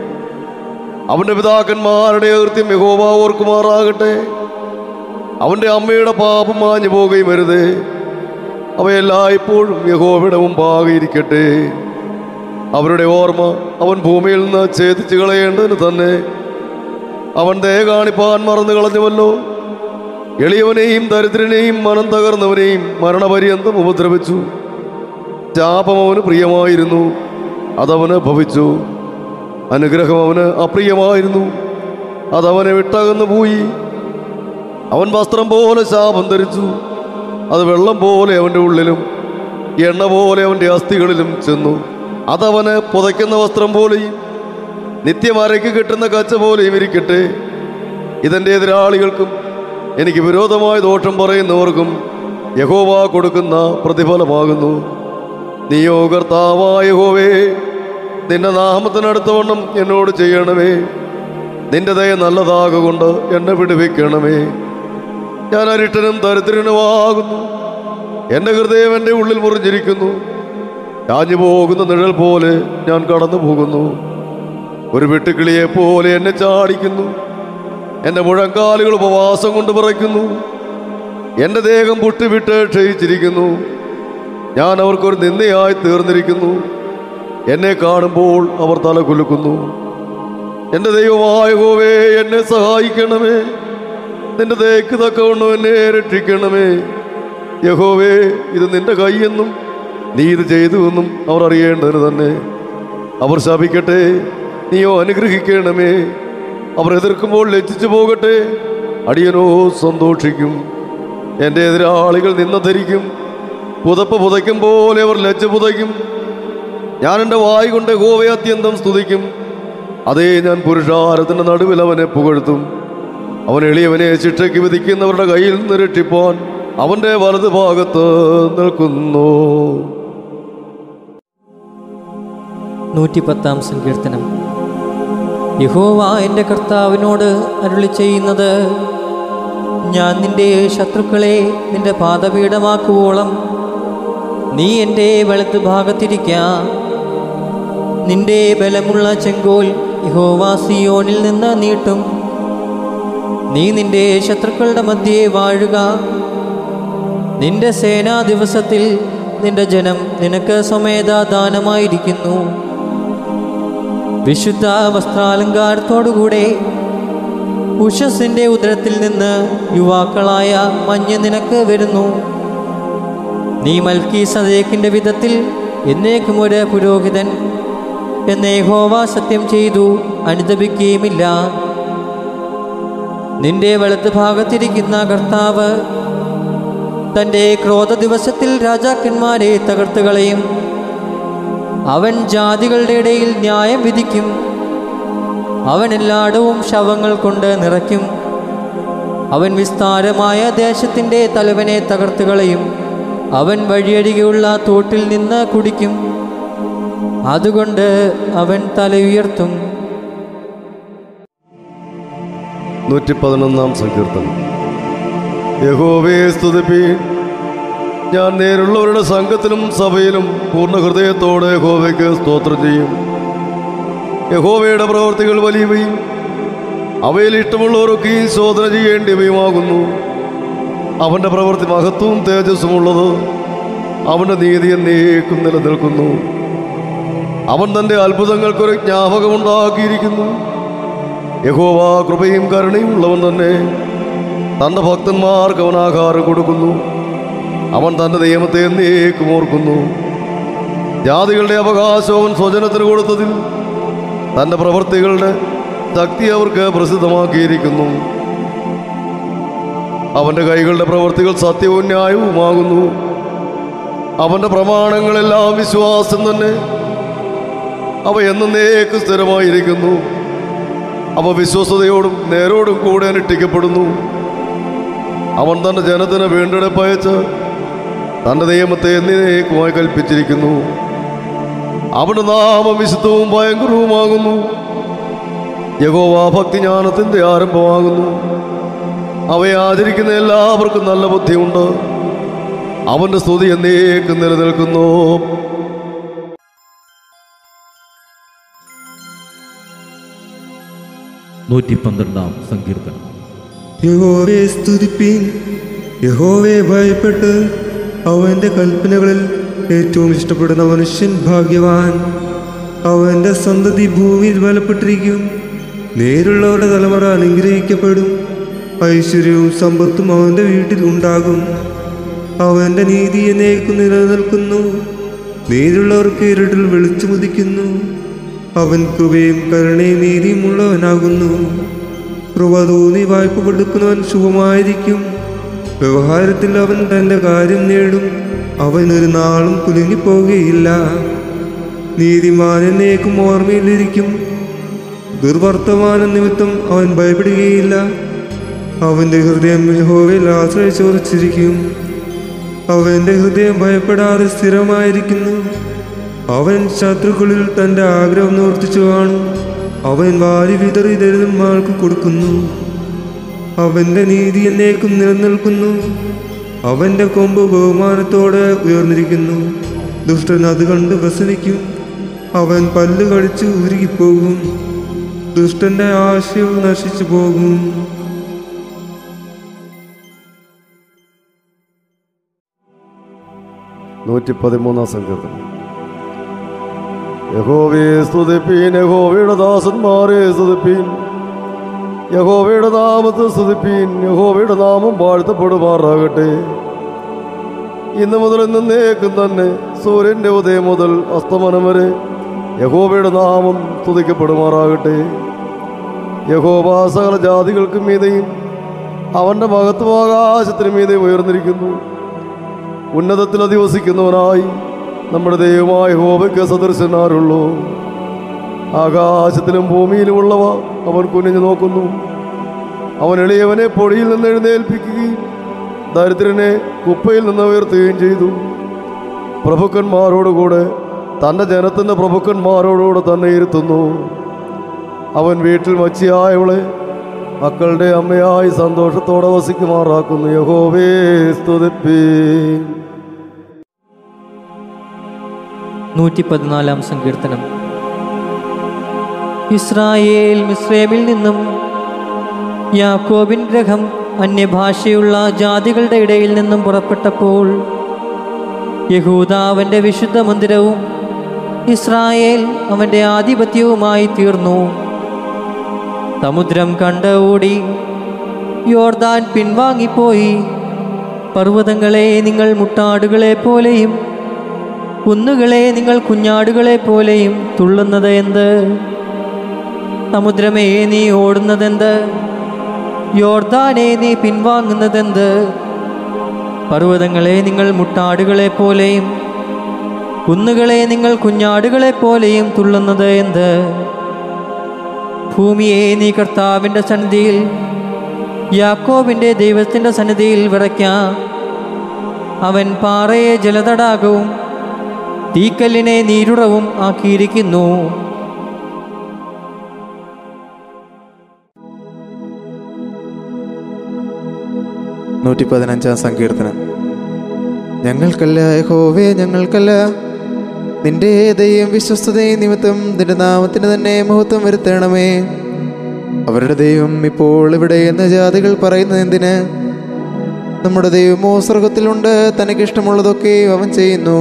അവന്റെ പിതാക്കന്മാരുടെ കൃത്യം യഹോവ ഓർക്കുമാറാകട്ടെ അവന്റെ അമ്മയുടെ പാപം മാഞ്ഞു പോകുകയും വരുത് അവയെല്ലായ്പ്പോഴും യഹോവയുടെ മുമ്പാകെ ഇരിക്കട്ടെ അവരുടെ ഓർമ്മ അവൻ ഭൂമിയിൽ നിന്ന് ഛേദിച്ചു കളയേണ്ടതിന് തന്നെ അവൻ ദയ കാണിപ്പാൻ മറന്നു കളഞ്ഞുവല്ലോ എളിയവനെയും ദരിദ്രനെയും മനം തകർന്നവനെയും മരണപര്യന്തം ഉപദ്രവിച്ചു ശാപം അവന് പ്രിയമായിരുന്നു അതവന് ഭവിച്ചു അനുഗ്രഹം അവന് അപ്രിയമായിരുന്നു അതവനെ വിട്ടകന്നു പോയി അവൻ വസ്ത്രം പോലെ ശാപം ധരിച്ചു അത് വെള്ളം പോലെ അവൻ്റെ ഉള്ളിലും എണ്ണ പോലെ അവൻ്റെ അസ്ഥികളിലും ചെന്നു അതവന് പുതയ്ക്കുന്ന വസ്ത്രം പോലെയും നിത്യമരയ്ക്ക് കിട്ടുന്ന കച്ച പോലെയും ഇരിക്കട്ടെ ഇതെൻ്റെ എതിരാളികൾക്കും എനിക്ക് വിരോധമായ ദോഷം പറയുന്നവർക്കും യഹോവ കൊടുക്കുന്ന പ്രതിഫലമാകുന്നു നീയോ കർത്താവായ യഹോവേ നിന്റെ നാമത്തിനടുത്തവണ്ണം എന്നോട് ചെയ്യണമേ നിന്റെ ദയ നല്ലതാകൊണ്ട് എന്നെ വിടുവിക്കണമേ ഞാൻ അരിട്ടനും ദരിദ്രനുമാകുന്നു എൻ്റെ ഹൃദയം എൻ്റെ ഉള്ളിൽ മുറിഞ്ഞിരിക്കുന്നു ചാഞ്ഞു പോകുന്ന നിഴൽ പോലെ ഞാൻ കടന്നു പോകുന്നു ഒരു വെട്ടുക്കിളിയെ പോലെ എന്നെ ചാടിക്കുന്നു എൻ്റെ മുഴങ്കാലുകൾ ഉപവാസം കൊണ്ട് വിറയ്ക്കുന്നു എൻ്റെ ദേഹം പൊട്ടിവിട്ട് ക്ഷയിച്ചിരിക്കുന്നു ഞാൻ അവർക്കൊരു നിന്ദയായി തീർന്നിരിക്കുന്നു എന്നെ കാണുമ്പോൾ അവർ തല കുലുക്കുന്നു എൻ്റെ ദൈവമായ ഹോവേ എന്നെ സഹായിക്കണമേ നിന്റെ ദയക്ക് തക്കവണ്ണം എന്നെ രക്ഷിക്കണമേ യഹോവേ ഇത് നിന്റെ കൈയെന്നും നീ ഇത് ചെയ്തു എന്നും അവർ അറിയേണ്ടതിന് തന്നെ അവർ ശപിക്കട്ടെ നീയോ അനുഗ്രഹിക്കണമേ അവർ എതിർക്കുമ്പോൾ ലജ്ജിച്ചു പോകട്ടെ അടിയനോ സന്തോഷിക്കും എൻ്റെ എതിരാളികൾ നിന്ന ധരിക്കും പുതപ്പ് പുതയ്ക്കും പോലെ അവർ ലജ്ജ പുതയ്ക്കും ഞാൻ എൻ്റെ വായി കൊണ്ട് ഹോവയെ അത്യന്തം സ്തുതിക്കും അതേ ഞാൻ പുരുഷാരത്തിൻ്റെ നടുവിൽ അവനെ പുകഴ്ത്തും അവൻ എളിയവനെ ശിക്ഷയ്ക്ക് വിധിക്കുന്നവരുടെ കയ്യിൽ നിന്ന് രക്ഷിപ്പാൻ അവൻ്റെ വലതു ഭാഗത്ത് നിൽക്കുന്നു നൂറ്റിപ്പത്താം സങ്കീർത്തനം യഹോവ എൻ്റെ കർത്താവിനോട് അരുളി ചെയ്യുന്നത് ഞാൻ നിന്റെ ശത്രുക്കളെ നിന്റെ പാദപീഠമാക്കുവോളം നീ എൻ്റെ വലത്ത് ഭാഗത്തിരിക്കാം നിന്റെ ബലമുള്ള ചെങ്കോൽ യഹോവ സിയോനിൽ നിന്ന് നീട്ടും നീ നിന്റെ ശത്രുക്കളുടെ മധ്യേ വാഴുക നിന്റെ സേനാ ദിവസത്തിൽ നിന്റെ ജനം നിനക്ക് സ്വമേധ ദാനമായിരിക്കുന്നു വിശുദ്ധ വസ്ത്രാലങ്കാരത്തോടുകൂടെ ഉഷസിന്റെ ഉദരത്തിൽ നിന്ന് യുവാക്കളായ മഞ്ഞ് നിനക്ക് വരുന്നു നീ മൽക്കി സദേക്കിന്റെ വിധത്തിൽ എന്നേക്കും ഒരു പുരോഹിതൻ എന്നേ ഹോവ സത്യം ചെയ്തു അനുദപിക്കുകയുമില്ല നിന്റെ വലത്ത് ഭാഗത്തിരിക്കുന്ന കർത്താവ് തൻ്റെ ക്രോധ ദിവസത്തിൽ രാജാക്കന്മാരെ തകർത്ത് കളയും അവൻ ജാതികളുടെ ഇടയിൽ ന്യായം വിധിക്കും അവൻ എല്ലായിടവും ശവങ്ങൾ കൊണ്ട് നിറയ്ക്കും അവൻ വിസ്താരമായ ദേശത്തിൻ്റെ തലവനെ തകർത്ത് കളയും അവൻ വഴിയരികെയുള്ള തോട്ടിൽ നിന്ന് കുടിക്കും അതുകൊണ്ട് അവൻ തല ഉയർത്തും നൂറ്റി പതിനൊന്നാം സങ്കീർത്തനം യഹോവയെ സ്തുതിപ്പീൻ ഞാൻ നേരുള്ളവരുടെ സംഘത്തിലും സഭയിലും പൂർണ്ണ ഹൃദയത്തോടെ യഹോവയ്ക്ക് സ്തോത്രം ചെയ്യും യഹോവയുടെ പ്രവർത്തികൾ വലിയവയും അവയിൽ ഇഷ്ടമുള്ളവരൊക്കെയും ശോധന ചെയ്യേണ്ടിയവയുമാകുന്നു അവൻ്റെ പ്രവൃത്തി മഹത്വവും തേജസ്സുമുള്ളത് അവൻ്റെ നീതി എന്നേക്കും നിലനിൽക്കുന്നു അവൻ തൻ്റെ അത്ഭുതങ്ങൾക്കൊരു ജ്ഞാപകമുണ്ടാക്കിയിരിക്കുന്നു യഹോവ കൃപയും കരുണയും ഉള്ളവൻ തന്നെ തൻ്റെ ഭക്തന്മാർക്ക് അവൻ ആഹാരം കൊടുക്കുന്നു അവൻ തൻ്റെ നിയമത്തെ എന്നേക്കും ഓർക്കുന്നു ജാതികളുടെ അവകാശം അവൻ സ്വജനത്തിന് കൊടുത്തതിൽ തൻ്റെ പ്രവൃത്തികളുടെ ശക്തി അവർക്ക് പ്രസിദ്ധമാക്കിയിരിക്കുന്നു അവൻ്റെ കൈകളുടെ പ്രവൃത്തികൾ സത്യവും ന്യായവുമാകുന്നു അവൻ്റെ പ്രമാണങ്ങളെല്ലാം വിശ്വാസം തന്നെ അവ എന്നേക്ക് സ്ഥിരമായിരിക്കുന്നു അവ വിശ്വസതയോടും നേരോടും കൂടെ അനുഷ്ഠിക്കപ്പെടുന്നു അവൻ തൻ്റെ ജനത്തിന് വീണ്ടെടുപ്പയച്ച് തൻ്റെ നിയമത്തെ എന്നേക്കുമായി കൽപ്പിച്ചിരിക്കുന്നു അവൻ്റെ നാമം വിശുദ്ധവും ഭയങ്കരവുമാകുന്നു യഹോവ ഭക്തിജ്ഞാനത്തിൻ്റെ ആരംഭമാകുന്നു അവയെ ആചരിക്കുന്ന എല്ലാവർക്കും നല്ല ബുദ്ധിയുണ്ട് അവൻ്റെ സ്തുതി എന്നേക്കും നിലനിൽക്കുന്നു നൂറ്റി പന്ത്രണ്ടാം സങ്കീർത്തനം യഹോവയെ സ്തുതിപ്പീൻ യഹോവയെ ഭയപ്പെട്ട് അവൻ്റെ കൽപ്പനകളിൽ ഏറ്റവും ഇഷ്ടപ്പെടുന്ന മനുഷ്യൻ ഭാഗ്യവാൻ അവൻ്റെ സന്തതി ഭൂമിയിൽ ബലപ്പെട്ടിരിക്കും നേരുള്ളവരുടെ തലമുറ അനുഗ്രഹിക്കപ്പെടും ഐശ്വര്യവും സമ്പത്തും അവൻ്റെ വീട്ടിൽ ഉണ്ടാകും അവൻ്റെ നീതി എന്നേക്കും നിലനിൽക്കുന്നു നേരുള്ളവർക്ക് ഇരുട്ടിൽ വെളിച്ചമുദിക്കുന്നു അവൻ കൃപയും കരുണയും നീതിയും ഉള്ളവനാകുന്നു കൃപ തോന്നി വായ്പ കൊടുക്കുന്നവൻ ശുഭമായിരിക്കും വ്യവഹാരത്തിൽ അവൻ തൻ്റെ കാര്യം നേടും അവൻ ഒരു നാളും കുലുങ്ങിപ്പോകുകയില്ല നീതിമാനേക്കും ഓർമ്മയിലിരിക്കും ദുർവർത്തമാന നിമിത്തം അവൻ ഭയപ്പെടുകയില്ല അവൻ്റെ ഹൃദയം യഹോവയിൽ ആശ്രയിച്ചുറച്ചിരിക്കും അവൻ്റെ ഹൃദയം ഭയപ്പെടാതെ സ്ഥിരമായിരിക്കുന്നു അവൻ ശത്രുക്കളിൽ തൻ്റെ ആഗ്രഹം നിവർത്തിച്ചു കാണും അവൻ വാരി വിതറി ദരിദ്രന്മാർക്ക് കൊടുക്കുന്നു അവൻ്റെ നീതി എന്നേക്കും നിലനിൽക്കുന്നു അവൻ്റെ കൊമ്പ് ബഹുമാനത്തോടെ ഉയർന്നിരിക്കുന്നു ദുഷ്ടൻ അത് കണ്ട് വ്യസനിക്കും അവൻ പല്ല് കടിച്ച് ഉരുകിപ്പോകും ദുഷ്ടന്റെ ആശയവും നശിച്ചു പോകും നൂറ്റി പതിമൂന്നാം സങ്കീർത്തനം യഹോവയെ സ്തുതിപ്പീൻ യഹോവയുടെ ദാസന്മാരെ സ്തുതിപ്പീൻ യഹോവയുടെ നാമത്തെ സ്തുതിപ്പീൻ യഹോവയുടെ നാമം വാഴ്ത്തപ്പെടുമാറാകട്ടെ ഇന്ന് മുതൽ എന്നേക്കും തന്നെ സൂര്യന്റെ ഉദയം മുതൽ അസ്തമനം വരെ യഹോവയുടെ നാമം സ്തുതിക്കപ്പെടുമാറാകട്ടെ യഹോവ സകല ജാതികൾക്കും മീതെയും അവന്റെ മഹത്വം ആകാശത്തിന് മീതെ ഉയർന്നിരിക്കുന്നു ഉന്നതത്തിൽ അധിവസിക്കുന്നവനായി നമ്മുടെ ദൈവമായ ഹോബയ്ക്ക് സദൃശനാരുള്ളൂ ആകാശത്തിലും ഭൂമിയിലുമുള്ളവ അവൻ കുനിഞ്ഞു നോക്കുന്നു അവൻ എളിയവനെ പൊടിയിൽ നിന്ന് എഴുന്നേൽപ്പിക്കുകയും ദരിദ്രനെ കുപ്പയിൽ നിന്ന് ഉയർത്തുകയും ചെയ്തു പ്രഭുക്കന്മാരോടുകൂടെ തൻ്റെ ജനത്തിൻ്റെ പ്രഭുക്കന്മാരോടുകൂടെ തന്നെ ഇരുത്തുന്നു അവൻ വീട്ടിൽ മച്ചിയായവളെ മക്കളുടെ അമ്മയായി സന്തോഷത്തോടെ വസിക്കുമാറാക്കുന്നു യഹോവേ സ്തുതിപ്പീ നൂറ്റി പതിനാലാം സങ്കീർത്തനം ഇസ്രായേൽ മിസ്രൈമിൽ നിന്നും യാക്കോബിൻ ഗ്രഹം അന്യഭാഷയുള്ള ജാതികളുടെ ഇടയിൽ നിന്നും പുറപ്പെട്ടപ്പോൾ യഹൂദ അവൻ്റെ വിശുദ്ധ മന്ദിരവും ഇസ്രായേൽ അവൻ്റെ ആധിപത്യവുമായി തീർന്നു സമുദ്രം കണ്ട് ഓടി യോർദാൻ പിൻവാങ്ങിപ്പോയി പർവ്വതങ്ങളെ നിങ്ങൾ മുട്ടാടുകളെ പോലെയും കുന്നുകളെ നിങ്ങൾ കുഞ്ഞാടുകളെ പോലെയും തുള്ളുന്നത് എന്ത് സമുദ്രമേ നീ ഓടുന്നതെന്ത് യോർദാനെ നീ പിൻവാങ്ങുന്നതെന്ത് പർവ്വതങ്ങളെ നിങ്ങൾ മുട്ടാടുകളെ പോലെയും കുന്നുകളെ നിങ്ങൾ കുഞ്ഞാടുകളെ പോലെയും തുള്ളുന്നത് എന്ത് ഭൂമിയെ നീ കർത്താവിൻ്റെ സന്നിധിയിൽ യാക്കോബിൻ്റെ ദൈവത്തിൻ്റെ സന്നിധിയിൽ വിറയ്ക്കാം അവൻ പാറയെ ജലതടാകവും തീക്കല്ലിനെ നീരുറവും ആക്കിയിരിക്കുന്നു നൂറ്റി പതിനഞ്ചാം സങ്കീർത്തനം ഞങ്ങൾക്കല്ല യഹോവേ ഞങ്ങൾക്കല്ല നിന്റെ ദയം വിശ്വസ്തതയും നിമിത്തം നിന്റെ നാമത്തിന് തന്നെ മഹത്വം വരുത്തണമേ അവരുടെ ദൈവം ഇപ്പോൾ ഇവിടെ എന്ന് ജാതികൾ പറയുന്നത് എന്തിന് നമ്മുടെ ദൈവമോ സ്വർഗത്തിലുണ്ട് തനിക്കിഷ്ടമുള്ളതൊക്കെ അവൻ ചെയ്യുന്നു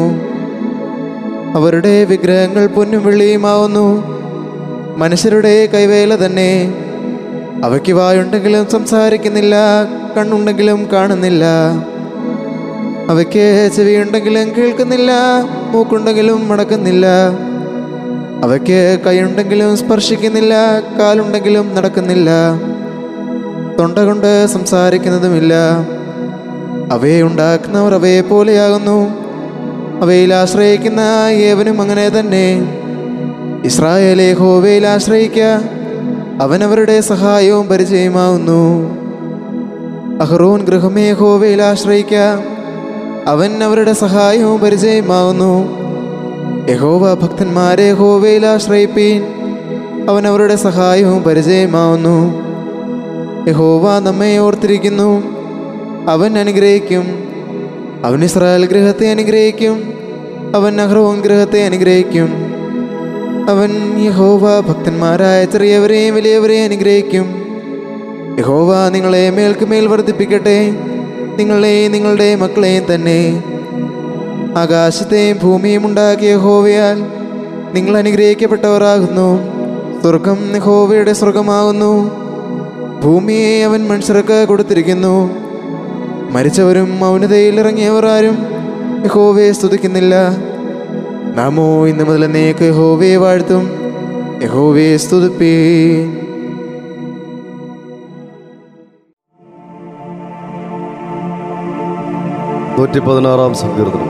അവരുടെ വിഗ്രഹങ്ങൾ പൊന്നും വെള്ളിയുമാവുന്നു മനുഷ്യരുടെ കൈവേല തന്നെ അവയ്ക്ക് വായുണ്ടെങ്കിലും സംസാരിക്കുന്നില്ല കണ്ണുണ്ടെങ്കിലും കാണുന്നില്ല അവയ്ക്ക് ചെവിയുണ്ടെങ്കിലും കേൾക്കുന്നില്ല മൂക്കുണ്ടെങ്കിലും മടക്കുന്നില്ല അവയ്ക്ക് കൈയുണ്ടെങ്കിലും സ്പർശിക്കുന്നില്ല കാലുണ്ടെങ്കിലും നടക്കുന്നില്ല തൊണ്ട കൊണ്ട് സംസാരിക്കുന്നതുമില്ല അവയെ ഉണ്ടാക്കുന്നവർ അവയെ പോലെയാകുന്നു അവയിൽ ആശ്രയിക്കുന്ന ഏവനും അങ്ങനെ തന്നെ ഇസ്രായേലെ ഹോവയിൽ ആശ്രയിക്കുക അവൻ അവരുടെ സഹായവും പരിചയമാവുന്നു അഹ്റോൻ ഗൃഹമേ ഹോവയിൽ ആശ്രയിക്കുക അവൻ അവരുടെ സഹായവും പരിചയമാവുന്നു യഹോവ ഭക്തന്മാരെ ഹോവയിൽ ആശ്രയിപ്പീൻ അവൻ അവരുടെ സഹായവും പരിചയമാവുന്നു യഹോവ നമ്മെ ഓർത്തിരിക്കുന്നു അവൻ അനുഗ്രഹിക്കും അവൻ ഇസ്രായേൽ ഗൃഹത്തെ അനുഗ്രഹിക്കും അവൻ അഹ്റോൻ ഗൃഹത്തെ അനുഗ്രഹിക്കും അവൻ യഹോവ ഭക്തന്മാരായ ചെറിയവരെയും വലിയവരെയും അനുഗ്രഹിക്കും യഹോവ നിങ്ങളെ മേൽക്കുമേൽ വർദ്ധിപ്പിക്കട്ടെ നിങ്ങളെയും നിങ്ങളുടെ മക്കളെയും തന്നെ ആകാശത്തെയും ഭൂമിയും ഉണ്ടാക്കിയ യഹോവയാൽ നിങ്ങൾ അനുഗ്രഹിക്കപ്പെട്ടവരാകുന്നു സ്വർഗം യഹോവയുടെ സ്വർഗമാകുന്നു ഭൂമിയെ അവൻ മനുഷ്യർക്ക് കൊടുത്തിരിക്കുന്നു മരിച്ചവരും മൗനതയിൽ ഇറങ്ങിയവർ ആരും യഹോവയെ സ്തുതിക്കുന്നില്ല നാമോ ഇന്ന് മുതൽ എന്നേക്ക് യഹോവയെ വാഴ്ത്തും യഹോവയെ സ്തുതിപ്പേ നൂറ്റി പതിനാറാം സങ്കീർത്തനം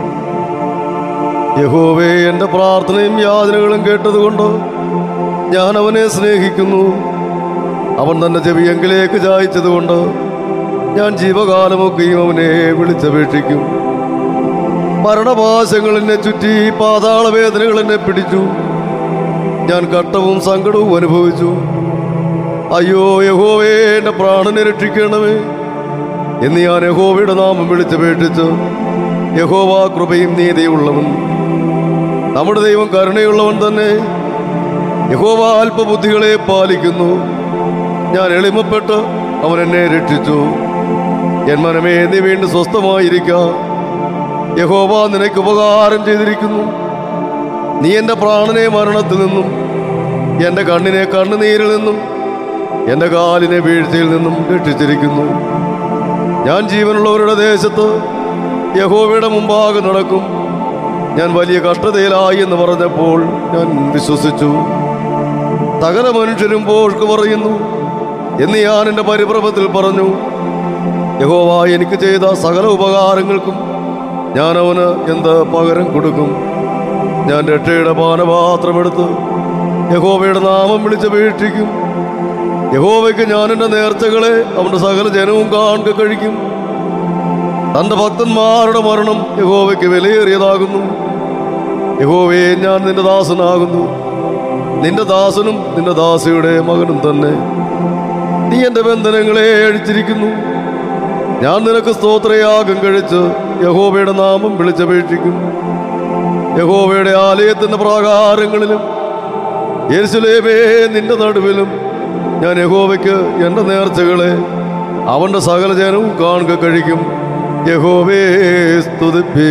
യഹോവേ എൻ്റെ പ്രാർത്ഥനയും യാതനകളും കേട്ടതുകൊണ്ട് ഞാൻ അവനെ സ്നേഹിക്കുന്നു അവൻ തന്റെ ചെവിയെങ്കിലേക്ക് ചായച്ചതുകൊണ്ട് ഞാൻ ജീവകാലമൊക്കെയും അവനെ വിളിച്ചപേക്ഷിക്കും മരണപാശങ്ങൾ എന്നെ ചുറ്റി പാതാളവേദനകൾ എന്നെ പിടിച്ചു ഞാൻ കട്ടവും സങ്കടവും അനുഭവിച്ചു അയ്യോ യഹോവേ എൻ്റെ പ്രാണനെ രക്ഷിക്കണമേ എന്ന് ഞാൻ യഹോവയുടെ നാമം വിളിച്ചപേക്ഷിച്ച് യഹോവ കൃപയും നീതിയുള്ളവൻ നമ്മുടെ ദൈവം കരുണയുള്ളവൻ തന്നെ യഹോവ അല്പബുദ്ധികളെ പാലിക്കുന്നു ഞാൻ എളിമപ്പെട്ട് അവൻ എന്നെ രക്ഷിച്ചു എൻ മനമേ നീ വീണ്ടും സ്വസ്ഥമായിരിക്ക യഹോവ നിനക്ക് ഉപകാരം ചെയ്തിരിക്കുന്നു നീ എൻ്റെ പ്രാണനെ മരണത്തിൽ നിന്നും എൻ്റെ കണ്ണിനെ കണ്ണുനീരിൽ നിന്നും എൻ്റെ കാലിനെ വീഴ്ചയിൽ നിന്നും രക്ഷിച്ചിരിക്കുന്നു ഞാൻ ജീവനുള്ളവരുടെ ദേശത്ത് യഹോവയുടെ മുമ്പാകെ നടക്കും ഞാൻ വലിയ കഷ്ടതയിലായി എന്ന് പറഞ്ഞപ്പോൾ ഞാൻ വിശ്വസിച്ചു സകല മനുഷ്യരും പോഷ്ക്ക് പറയുന്നു എന്ന് ഞാൻ എൻ്റെ പരിഭ്രമത്തിൽ പറഞ്ഞു യഹോവ എനിക്ക് ചെയ്ത സകല ഉപകാരങ്ങൾക്കും ഞാൻ അവന് എന്ത് പകരം കൊടുക്കും ഞാൻ രക്ഷയുടെ പാനപാത്രമെടുത്ത് യഹോവയുടെ നാമം വിളിച്ചപേക്ഷിക്കും യഹോവയ്ക്ക് ഞാൻ എൻ്റെ നേർച്ചകളെ അവൻ്റെ സകല ജനവും കാണുക കഴിക്കും തൻ്റെ ഭക്തന്മാരുടെ മരണം യഹോവയ്ക്ക് വിലയേറിയതാകുന്നു യഹോവയെ ഞാൻ നിന്റെ ദാസനാകുന്നു നിന്റെ ദാസനും നിന്റെ ദാസിയുടെ മകനും തന്നെ നീ എൻ്റെ ബന്ധനങ്ങളെ അഴിച്ചിരിക്കുന്നു ഞാൻ നിനക്ക് സ്തോത്രയാഗം കഴിച്ച് യഹോവയുടെ നാമം വിളിച്ചപേക്ഷിക്കും യഹോവയുടെ ആലയത്തിന്റെ പ്രാകാരങ്ങളിലും യെരുസലേമേ നിന്റെ നടുവിലും ഞാൻ യഹോവയ്ക്ക് എൻ്റെ നേർച്ചകളെ അവൻ്റെ സകല ജനവും കാണുക കഴിക്കും യഹോവേ സ്തുതിപ്പേ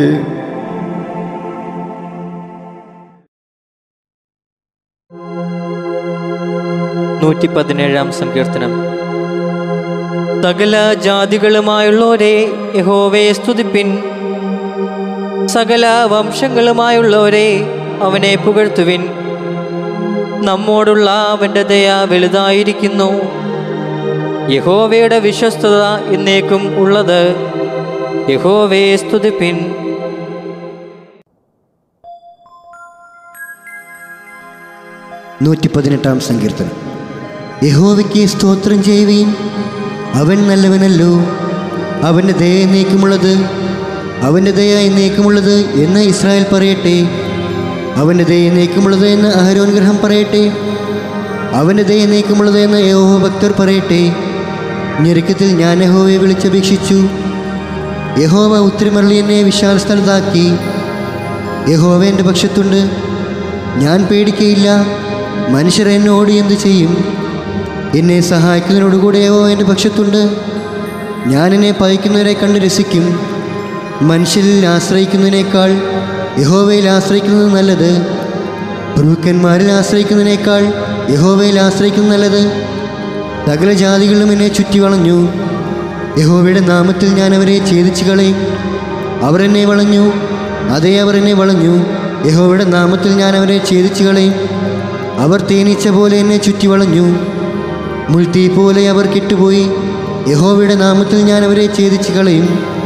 നൂറ്റി പതിനേഴാം സങ്കീർത്തനം സകല ജാതികളുമായുള്ളവരെ യഹോവയെ സ്തുതിപ്പിൻ സകല വംശങ്ങളുമായുള്ളവരെ അവനെ പുകഴ്ത്തുവിൻ നമ്മോടുള്ള അവൻ്റെ ദയ വലുതായിരിക്കുന്നു യഹോവയുടെ വിശ്വസ്തത എന്നേക്കും ഉള്ളത് യഹോവയെ സ്തുതിപ്പിൻ നൂറ്റി പതിനെട്ടാം സങ്കീർത്തനം യഹോവയ്ക്ക് സ്തോത്രം ചെയ്യുവീൻ അവൻ നല്ലവനല്ലോ അവൻ്റെ ദയ എന്നേക്കുമുള്ളത് അവൻ്റെ ദയ എന്നേക്കുമുള്ളത് എന്ന് ഇസ്രായേൽ പറയട്ടെ അവൻ്റെ ദയ എന്നേക്കുമുള്ളത് എന്ന് അഹരോൻ ഗ്രഹം പറയട്ടെ അവൻ്റെ ദയ എന്നേക്കുമുള്ളത് എന്ന് യഹോവ ഭക്തർ പറയട്ടെ ഞെരുക്കത്തിൽ ഞാൻ യഹോവയെ വിളിച്ചപേക്ഷിച്ചു യഹോവ ഉത്തരമരളി എന്നെ വിശാല സ്ഥലത്താക്കി യഹോവ എൻ്റെ പക്ഷത്തുണ്ട് ഞാൻ പേടിക്കയില്ല മനുഷ്യർ എന്നോട് എന്തു ചെയ്യും എന്നെ സഹായിക്കുന്നതിനോടുകൂടെയോ എൻ്റെ പക്ഷത്തുണ്ട് ഞാൻ എന്നെ പയക്കുന്നവരെ കണ്ട് രസിക്കും മനുഷ്യരിൽ ആശ്രയിക്കുന്നതിനേക്കാൾ യഹോവയിൽ ആശ്രയിക്കുന്നത് നല്ലത് പ്രഭുക്കന്മാരിൽ ആശ്രയിക്കുന്നതിനേക്കാൾ യഹോവയിൽ ആശ്രയിക്കുന്നത് നല്ലത് സകല ജാതികളും എന്നെ ചുറ്റി വളഞ്ഞു യഹോവയുടെ നാമത്തിൽ ഞാൻ അവരെ ഛേദിച്ചു കളയും അവർ എന്നെ വളഞ്ഞു അതേ അവർ എന്നെ വളഞ്ഞു യഹോവയുടെ നാമത്തിൽ ഞാൻ അവരെ ഛേദിച്ചു കളയും അവർ തേനീച്ച പോലെ എന്നെ ചുറ്റി വളഞ്ഞു മുൾത്തീ പോലെ അവർ കെട്ടുപോയി യഹോവയുടെ നാമത്തിൽ ഞാൻ അവരെ ഛേദിച്ചു കളയും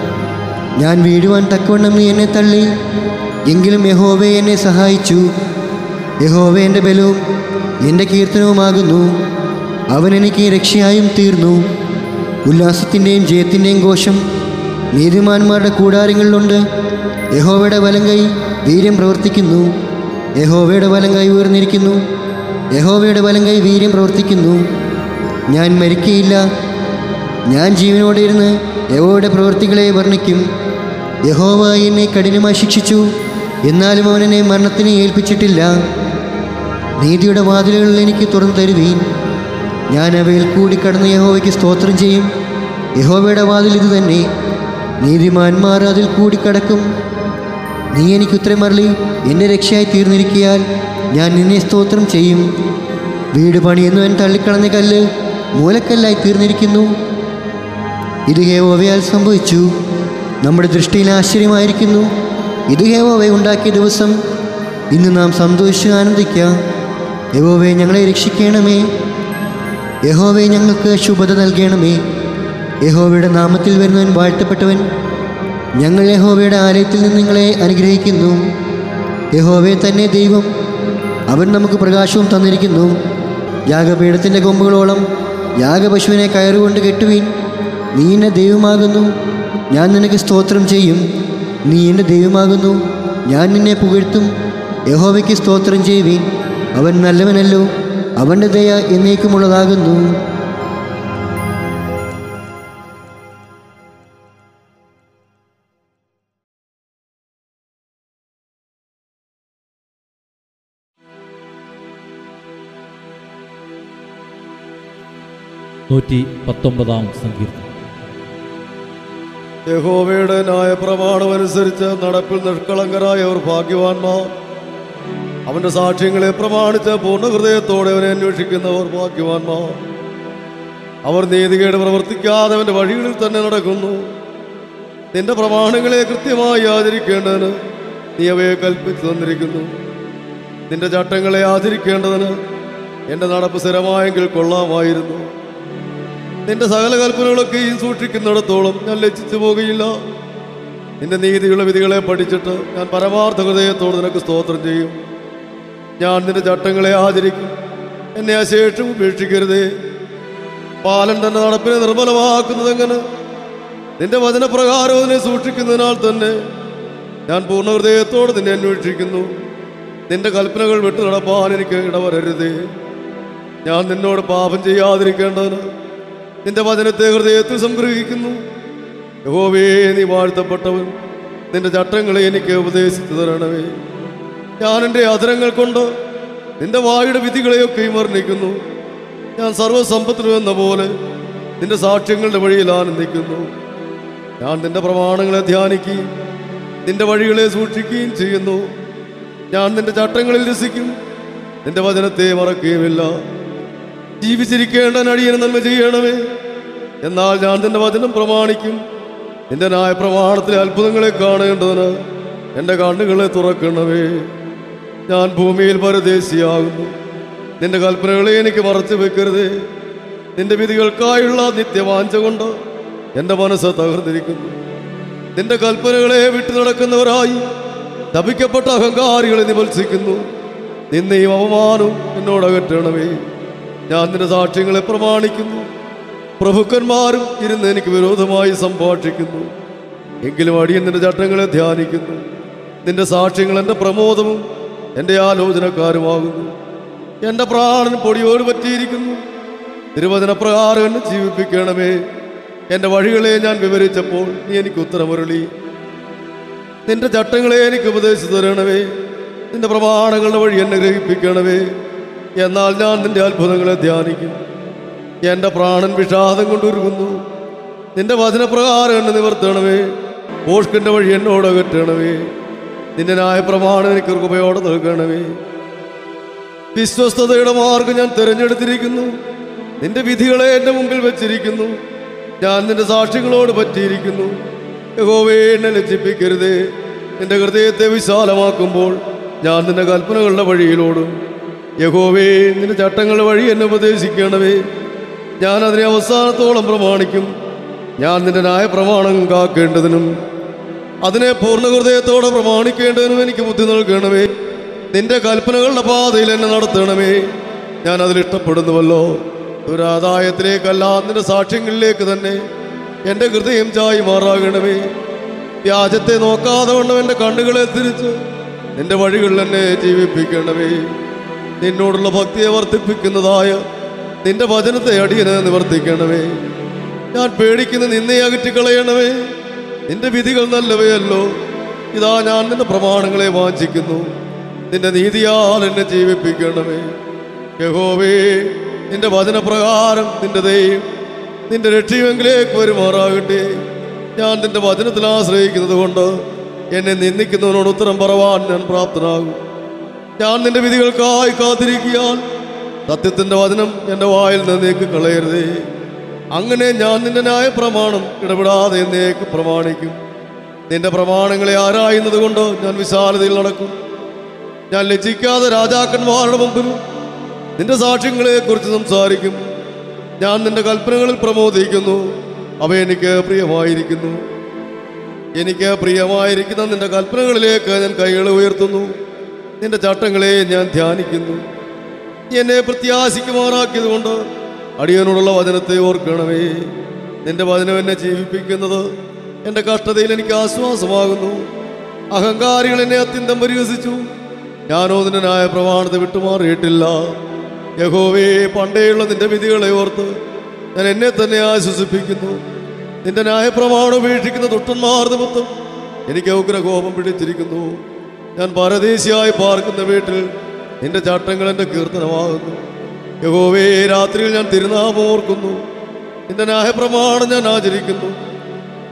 ഞാൻ വീഴുവാൻ തക്കവണ്ണം നീ എന്നെ തള്ളി എങ്കിലും യഹോവ എന്നെ സഹായിച്ചു യഹോവ എൻ്റെ ബലവും എൻ്റെ കീർത്തനവുമാകുന്നു അവൻ എനിക്ക് രക്ഷയായും തീർന്നു ഉല്ലാസത്തിൻ്റെയും ജയത്തിൻ്റെയും ഘോഷം നീതിമാന്മാരുടെ കൂടാരങ്ങളിലുണ്ട് യഹോവയുടെ വലം കൈ വീര്യം പ്രവർത്തിക്കുന്നു യഹോവയുടെ വലം കൈ ഉയർന്നിരിക്കുന്നു യഹോവയുടെ വലം കൈ വീര്യം പ്രവർത്തിക്കുന്നു ഞാൻ മരിക്കയില്ല ഞാൻ ജീവനോടെ ഇരുന്ന് യഹോവയുടെ പ്രവൃത്തികളെ വർണ്ണിക്കും യഹോവ എന്നെ കഠിനമായി ശിക്ഷിച്ചു എന്നാലും അവൻ എന്നെ മരണത്തിന് ഏൽപ്പിച്ചിട്ടില്ല നീതിയുടെ വാതിലുകളിൽ എനിക്ക് തുറന്നു തരുവീൻ ഞാൻ അവയിൽ കൂടി കടന്ന് യഹോവയ്ക്ക് സ്തോത്രം ചെയ്യും യഹോവയുടെ വാതിൽ ഇത് തന്നെ നീതിമാന്മാർ അതിൽ കൂടി കടക്കും നീ എനിക്ക് ഉത്തരമരളി എൻ്റെ രക്ഷയായി തീർന്നിരിക്കിയാൽ ഞാൻ നിന്നെ സ്തോത്രം ചെയ്യും വീട് പണിയുന്നവൻ തള്ളിക്കളഞ്ഞ കല്ല് മൂലക്കല്ലായി തീർന്നിരിക്കുന്നു ഇത് ഹേവോവയാൽ സംഭവിച്ചു നമ്മുടെ ദൃഷ്ടിയിൽ ആശ്ചര്യമായിരിക്കുന്നു ഇത് ഹേവോവയെ ഉണ്ടാക്കിയ ദിവസം ഇന്ന് നാം സന്തോഷിച്ച് ആനന്ദിക്കാം യഹോവയെ ഞങ്ങളെ രക്ഷിക്കണമേ യഹോവയെ ഞങ്ങൾക്ക് ശുഭത നൽകണമേ യഹോവയുടെ നാമത്തിൽ വരുന്നവൻ വാഴ്ത്തപ്പെട്ടവൻ ഞങ്ങൾ യഹോവയുടെ ആലയത്തിൽ നിന്ന് നിങ്ങളെ അനുഗ്രഹിക്കുന്നു യഹോവയെ തന്നെ ദൈവം അവൻ നമുക്ക് പ്രകാശവും തന്നിരിക്കുന്നു യാഗപീഠത്തിൻ്റെ കൊമ്പുകളോളം യാഗപശുവിനെ കയറുകൊണ്ട് കെട്ടുവീൻ നീ എൻ്റെ ദൈവമാകുന്നു ഞാൻ നിനക്ക് സ്തോത്രം ചെയ്യും നീ എൻ്റെ ദൈവമാകുന്നു ഞാൻ നിന്നെ പുകഴ്ത്തും യഹോവയ്ക്ക് സ്തോത്രം ചെയ്യുവീൻ അവൻ നല്ലവനല്ലോ അവൻ്റെ ദയ എന്നേക്കുമുള്ളതാകുന്നു നൂറ്റി പത്തൊമ്പതാം സങ്കീർത്തനം യഹോവയുടെ ന്യായപ്രമാണമനുസരിച്ച് നടപ്പിൽ നിഷ്കളങ്കരായവർ ഭാഗ്യവാന്മാർ അവന്റെ സാക്ഷ്യങ്ങളെ പ്രമാണിച്ച് പൂർണ്ണ ഹൃദയത്തോടെ അവനെ അന്വേഷിക്കുന്നവർ ഭാഗ്യവാന്മാർ അവർ നീതികേട് പ്രവർത്തിക്കാതെ അവന്റെ വഴികളിൽ തന്നെ നടക്കുന്നു നിന്റെ പ്രമാണങ്ങളെ കൃത്യമായി ആചരിക്കേണ്ടതിന് നീ അവയെ കൽപ്പിച്ചു തന്നിരിക്കുന്നു നിന്റെ ചട്ടങ്ങളെ ആചരിക്കേണ്ടതിന് എൻ്റെ നടപ്പ് സ്ഥിരമായെങ്കിൽ കൊള്ളാമായിരുന്നു നിന്റെ സകല കൽപ്പനകളൊക്കെയും സൂക്ഷിക്കുന്നിടത്തോളം ഞാൻ ലജ്ജിച്ചു പോകുകയില്ല നിന്റെ നീതിയുള്ള വിധികളെ പഠിച്ചിട്ട് ഞാൻ പരമാർത്ഥ ഹൃദയത്തോട് നിനക്ക് സ്തോത്രം ചെയ്യും ഞാൻ നിന്റെ ചട്ടങ്ങളെ ആചരിക്കും എന്നെ അശേഷം ഉപേക്ഷിക്കരുതേ പാലൻ തന്നെ നടപ്പിനെ നിർമ്മലമാക്കുന്നത് എങ്ങനെ നിന്റെ വചനപ്രകാരം അതിനെ സൂക്ഷിക്കുന്നതിനാൽ തന്നെ ഞാൻ പൂർണ്ണ ഹൃദയത്തോട് നിന്നെ അന്വേഷിക്കുന്നു നിന്റെ കൽപ്പനകൾ വിട്ടു നടപ്പാൻ എനിക്ക് ഇടവരരുതേ ഞാൻ നിന്നോട് പാപം ചെയ്യാതിരിക്കേണ്ടതിന് നിന്റെ വചനത്തെ ഹൃദയത്തിൽ സംഗ്രഹിക്കുന്നു യഹോവേ നീ വാഴ്ത്തപ്പെട്ടവൻ നിന്റെ ചട്ടങ്ങളെ എനിക്ക് ഉപദേശിച്ചു തരണമേ ഞാൻ എൻ്റെ അധരങ്ങൾ കൊണ്ട് നിന്റെ വായുടെ വിധികളെയൊക്കെയും വർണ്ണിക്കുന്നു ഞാൻ സർവ്വസമ്പത്തിലും എന്ന പോലെ നിന്റെ സാക്ഷ്യങ്ങളുടെ വഴിയിൽ ആനന്ദിക്കുന്നു ഞാൻ നിന്റെ പ്രമാണങ്ങളെ ധ്യാനിക്കുകയും നിന്റെ വഴികളെ സൂക്ഷിക്കുകയും ചെയ്യുന്നു ഞാൻ നിന്റെ ചട്ടങ്ങളിൽ രസിക്കും നിന്റെ വചനത്തെ മറക്കുകയുമില്ല ജീവിച്ചിരിക്കേണ്ട നടിയന് നന്മ ചെയ്യണമേ എന്നാൽ ഞാൻ നിന്റെ വചനം പ്രമാണിക്കും നിന്റെ ന്യായ പ്രമാണത്തിലെ അത്ഭുതങ്ങളെ കാണേണ്ടതിന് എൻ്റെ കണ്ണുകളെ തുറക്കണമേ ഞാൻ ഭൂമിയിൽ പരദേശിയാകുന്നു നിന്റെ കൽപ്പനകളെ എനിക്ക് മറച്ചു വെക്കരുതേ നിന്റെ വിധികൾക്കായുള്ള നിത്യവാഞ്ച കൊണ്ട് എൻ്റെ മനസ്സ് തകർന്നിരിക്കുന്നു നിന്റെ കൽപ്പനകളെ വിട്ടു നടക്കുന്നവരായി തപിക്കപ്പെട്ട അഹങ്കാരികളെ നിമത്സിക്കുന്നു നിന്നെയും അവമാനവും എന്നോട് അകറ്റണമേ ഞാൻ നിന്റെ സാക്ഷ്യങ്ങളെ പ്രമാണിക്കുന്നു പ്രഭുക്കന്മാരും ഇരുന്ന് എനിക്ക് വിരോധമായി സംഭാഷിക്കുന്നു എങ്കിലും അടിയൻ നിന്റെ ചട്ടങ്ങളെ ധ്യാനിക്കുന്നു നിന്റെ സാക്ഷ്യങ്ങൾ എൻ്റെ പ്രമോദവും എൻ്റെ ആലോചനക്കാരുമാകുന്നു എൻ്റെ പ്രാണൻ പൊടിയോട് പറ്റിയിരിക്കുന്നു തിരുവചനപ്രകാരം എന്നെ ജീവിപ്പിക്കണമേ എൻ്റെ വഴികളെ ഞാൻ വിവരിച്ചപ്പോൾ നീ എനിക്ക് ഉത്തരമുരളി നിന്റെ ചട്ടങ്ങളെ എനിക്ക് ഉപദേശിച്ചു തരണമേ നിന്റെ പ്രമാണങ്ങളുടെ വഴി എന്നെ ഗ്രഹിപ്പിക്കണമേ എന്നാൽ ഞാൻ നിന്റെ അത്ഭുതങ്ങളെ ധ്യാനിക്കും എൻ്റെ പ്രാണൻ വിഷാദം കൊണ്ടുരുകുന്നു നിന്റെ വചനപ്രകാരം എന്നെ നിവർത്തണമേ പോഷ്കിൻ്റെ വഴി എന്നോട് അകറ്റണമേ നിന്റെ ന്യായപ്രമാണം എനിക്ക് കൃപയോടെ നൽകണമേ വിശ്വസ്തതയുടെ മാർഗം ഞാൻ തിരഞ്ഞെടുത്തിരിക്കുന്നു നിന്റെ വിധികളെ എൻ്റെ മുമ്പിൽ വെച്ചിരിക്കുന്നു ഞാൻ നിന്റെ സാക്ഷികളോട് പറ്റിയിരിക്കുന്നു യഹോവേ എന്നെ ലജ്ജിപ്പിക്കരുതേ നിന്റെ ഹൃദയത്തെ വിശാലമാക്കുമ്പോൾ ഞാൻ നിന്റെ കൽപ്പനകളുടെ വഴിയിലോടും യഹോവേ നിന്റെ ചട്ടങ്ങളുടെ വഴി എന്നെ ഉപദേശിക്കണമേ ഞാൻ അതിനെ അവസാനത്തോളം പ്രമാണിക്കും ഞാൻ നിന്റെ ന്യായ പ്രമാണം കാക്കേണ്ടതിനും അതിനെ പൂർണ്ണ ഹൃദയത്തോടെ പ്രമാണിക്കേണ്ടതിനും എനിക്ക് ബുദ്ധി നൽകണമേ നിന്റെ കൽപ്പനകളുടെ പാതയിൽ എന്നെ നടത്തണമേ ഞാൻ അതിൽ ഇഷ്ടപ്പെടുന്നുവല്ലോ ദുരാദായത്തിലേക്കല്ല നിന്റെ സാക്ഷ്യങ്ങളിലേക്ക് തന്നെ എൻ്റെ ഹൃദയം ചായി മാറാകണമേ വ്യാജത്തെ നോക്കാതെ വണ്ണം എൻ്റെ കണ്ണുകളെ തിരിച്ച് നിന്റെ വഴികളിൽ എന്നെ ജീവിപ്പിക്കണമേ നിന്നോടുള്ള ഭക്തിയെ വർദ്ധിപ്പിക്കുന്നതായ നിന്റെ വചനത്തെ അടിയന് നിവർത്തിക്കണമേ ഞാൻ പേടിക്കുന്ന നിന്നെ അകറ്റിക്കളയണമേ നിന്റെ വിധികൾ നല്ലവയല്ലോ ഇതാ ഞാൻ നിന്റെ പ്രമാണങ്ങളെ വാഞ്ചിക്കുന്നു നിന്റെ നീതിയാൽ എന്നെ ജീവിപ്പിക്കണമേ യഹോവേ നിന്റെ വചനപ്രകാരം നിന്റെ ദൈവം നിന്റെ രക്ഷയുമെങ്കിലേക്ക് വരുമാറാകട്ടെ ഞാൻ നിന്റെ വചനത്തിൽ ആശ്രയിക്കുന്നത് കൊണ്ട് എന്നെ നിന്ദിക്കുന്നവനോട് ഉത്തരം പറവാൻ ഞാൻ പ്രാപ്തനാകും ഞാൻ നിന്റെ വിധികൾക്കായി കാത്തിരിക്കാൻ സത്യത്തിന്റെ വചനം എൻ്റെ വായിൽ നിന്നേക്ക് കളയരുതേ അങ്ങനെ ഞാൻ നിന്റെ ന്യായ പ്രമാണം ഇടപെടാതെ എന്നേക്ക് പ്രമാണിക്കും നിന്റെ പ്രമാണങ്ങളെ ആരായുന്നത് കൊണ്ട് ഞാൻ വിശാലതയിൽ നടക്കും ഞാൻ ലജ്ജിക്കാതെ രാജാക്കന്മാരുടെ മുമ്പിൽ നിന്റെ സാക്ഷ്യങ്ങളെ കുറിച്ച് സംസാരിക്കും ഞാൻ നിന്റെ കൽപ്പനകളിൽ പ്രമോദിക്കുന്നു അവ എനിക്ക് പ്രിയമായിരിക്കുന്നു എനിക്ക് പ്രിയമായിരിക്കുന്ന നിന്റെ കൽപ്പനകളിലേക്ക് ഞാൻ കൈകൾ ഉയർത്തുന്നു നിന്റെ ചട്ടങ്ങളെ ഞാൻ ധ്യാനിക്കുന്നു നീ എന്നെ പ്രത്യാശിക്കുമാറാക്കിയത് കൊണ്ട് അടിയനോടുള്ള വചനത്തെ ഓർക്കണമേ നിന്റെ വചനം എന്നെ ജീവിപ്പിക്കുന്നത് എൻ്റെ കഷ്ടതയിൽ എനിക്ക് ആശ്വാസമാകുന്നു അഹങ്കാരികൾ എന്നെ അത്യന്തം പരിഹസിച്ചു ഞാനോ നിന്റെ ന്യായ പ്രമാണത്തെ വിട്ടുമാറിയിട്ടില്ല യഹോവേ പണ്ടേയുള്ള നിന്റെ വിധികളെ ഓർത്ത് ഞാൻ എന്നെ തന്നെ ആശ്വസിപ്പിക്കുന്നു നിന്റെ ന്യായപ്രമാണം ഉപേക്ഷിക്കുന്ന ദുഷ്ടന്മാർ നിമിത്തം എനിക്ക് ഉഗ്രകോപം പിടിച്ചിരിക്കുന്നു ഞാൻ പരദേശിയായി പാർക്കുന്ന വീട്ടിൽ നിന്റെ ചട്ടങ്ങൾ എൻ്റെ കീർത്തനമാകുന്നു യഹോവേ രാത്രിയിൽ ഞാൻ തിരുനാമം ഓർക്കുന്നു നിന്റെ ന്യായപ്രമാണം ഞാൻ ആചരിക്കുന്നു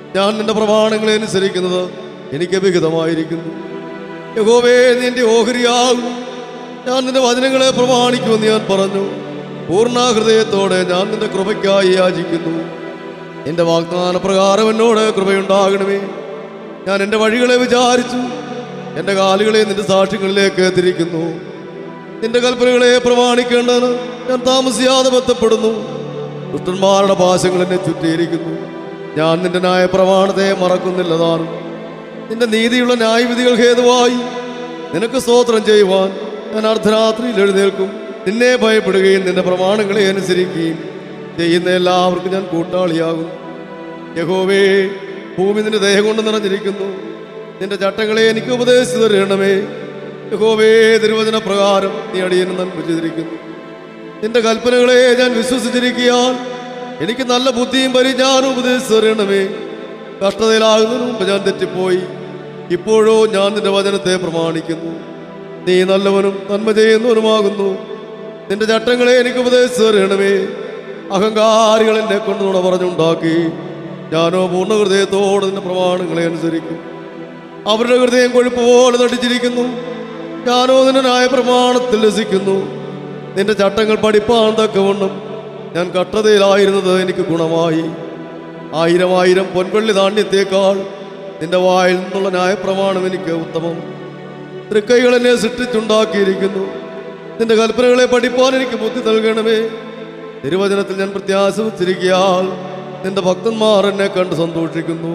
ഞാൻ നിന്റെ പ്രമാണങ്ങളെ അനുസരിക്കുന്നത് എനിക്ക് വിഹിതമായിരിക്കുന്നു യഹോവേ നിന്റെ ഓഹരിയാകും ഞാൻ നിന്റെ വചനങ്ങളെ പ്രമാണിക്കുമെന്ന് ഞാൻ പറഞ്ഞു പൂർണ്ണ ഹൃദയത്തോടെ ഞാൻ നിന്റെ കൃപയ്ക്കായി യാചിക്കുന്നു എന്റെ വാഗ്ദാന പ്രകാരം എന്നോട് കൃപയുണ്ടാകണമേ ഞാൻ എൻ്റെ വഴികളെ വിചാരിച്ചു എൻ്റെ കാലുകളെ നിന്റെ സാക്ഷ്യങ്ങളിലേക്ക് തിരിക്കുന്നു നിന്റെ കൽപ്പനകളെ പ്രമാണിക്കേണ്ടതിന് ഞാൻ താമസിയാതെ ബന്ധപ്പെടുന്നു ദുഷ്ടന്മാരുടെ പാശങ്ങൾ എന്നെ ചുറ്റിയിരിക്കുന്നു ഞാൻ നിന്റെ ന്യായ പ്രമാണത്തെ മറക്കുന്നില്ലതാണ് നിന്റെ നീതിയുള്ള ന്യായവിധികൾ ഹേതുവായി നിനക്ക് സ്തോത്രം ചെയ്യുവാൻ ഞാൻ അർദ്ധരാത്രിയിൽ എഴുന്നേൽക്കും നിന്നെ ഭയപ്പെടുകയും നിന്റെ പ്രമാണങ്ങളെ അനുസരിക്കുകയും ചെയ്യുന്ന എല്ലാവർക്കും ഞാൻ കൂട്ടാളിയാകും യഹോവേ ഭൂമി നിന്റെ ദേഹം കൊണ്ട് നിറഞ്ഞിരിക്കുന്നു നിന്റെ ചട്ടങ്ങളെ എനിക്ക് ഉപദേശിച്ചു തരണമേ യഹോവേ തിരുവചന പ്രകാരം നീ അടിയന് നന്മ ചെയ്തിരിക്കുന്നു നിന്റെ കൽപ്പനകളെ ഞാൻ വിശ്വസിച്ചിരിക്കാൻ എനിക്ക് നല്ല ബുദ്ധിയും പരിജ്ഞാനവും ഉപദേശിച്ചു തരണമേ കഷ്ടതയിലാകുന്നതിന് മുമ്പ് ഞാൻ തെറ്റിപ്പോയി ഇപ്പോഴോ ഞാൻ നിന്റെ വചനത്തെ പ്രമാണിക്കുന്നു നീ നല്ലവനും നന്മ ചെയ്യുന്നവനുമാകുന്നു നിന്റെ ചട്ടങ്ങളെ എനിക്ക് ഉപദേശിച്ചു തരണമേ അഹങ്കാരികൾ എന്നെ കൊണ്ട് നുണ പറഞ്ഞുണ്ടാക്കി ഞാനോ പൂർണ്ണ ഹൃദയത്തോടെ നിന്റെ പ്രമാണങ്ങളെ അനുസരിക്കും അവരുടെ ഹൃദയം കൊഴുപ്പ് പോലെ നടിച്ചിരിക്കുന്നു ഞാനോ നിന്റെ ന്യായ പ്രമാണത്തിൽ രസിക്കുന്നു നിന്റെ ചട്ടങ്ങൾ പഠിപ്പാൻ തക്കവണ്ണം ഞാൻ കട്ടതയിലായിരുന്നത് എനിക്ക് ഗുണമായി ആയിരം ആയിരം പൊൻവെള്ളി ധാന്യത്തേക്കാൾ നിന്റെ വായിൽ നിന്നുള്ള ന്യായപ്രമാണം എനിക്ക് ഉത്തമം തൃക്കൈകൾ എന്നെ സൃഷ്ടിച്ചുണ്ടാക്കിയിരിക്കുന്നു നിന്റെ കൽപ്പനകളെ പഠിപ്പാൻ എനിക്ക് ബുദ്ധി നൽകണമേ തിരുവചനത്തിൽ ഞാൻ പ്രത്യാശ വച്ചിരിക്കയാൽ നിന്റെ ഭക്തന്മാർ എന്നെ കണ്ട് സന്തോഷിക്കുന്നു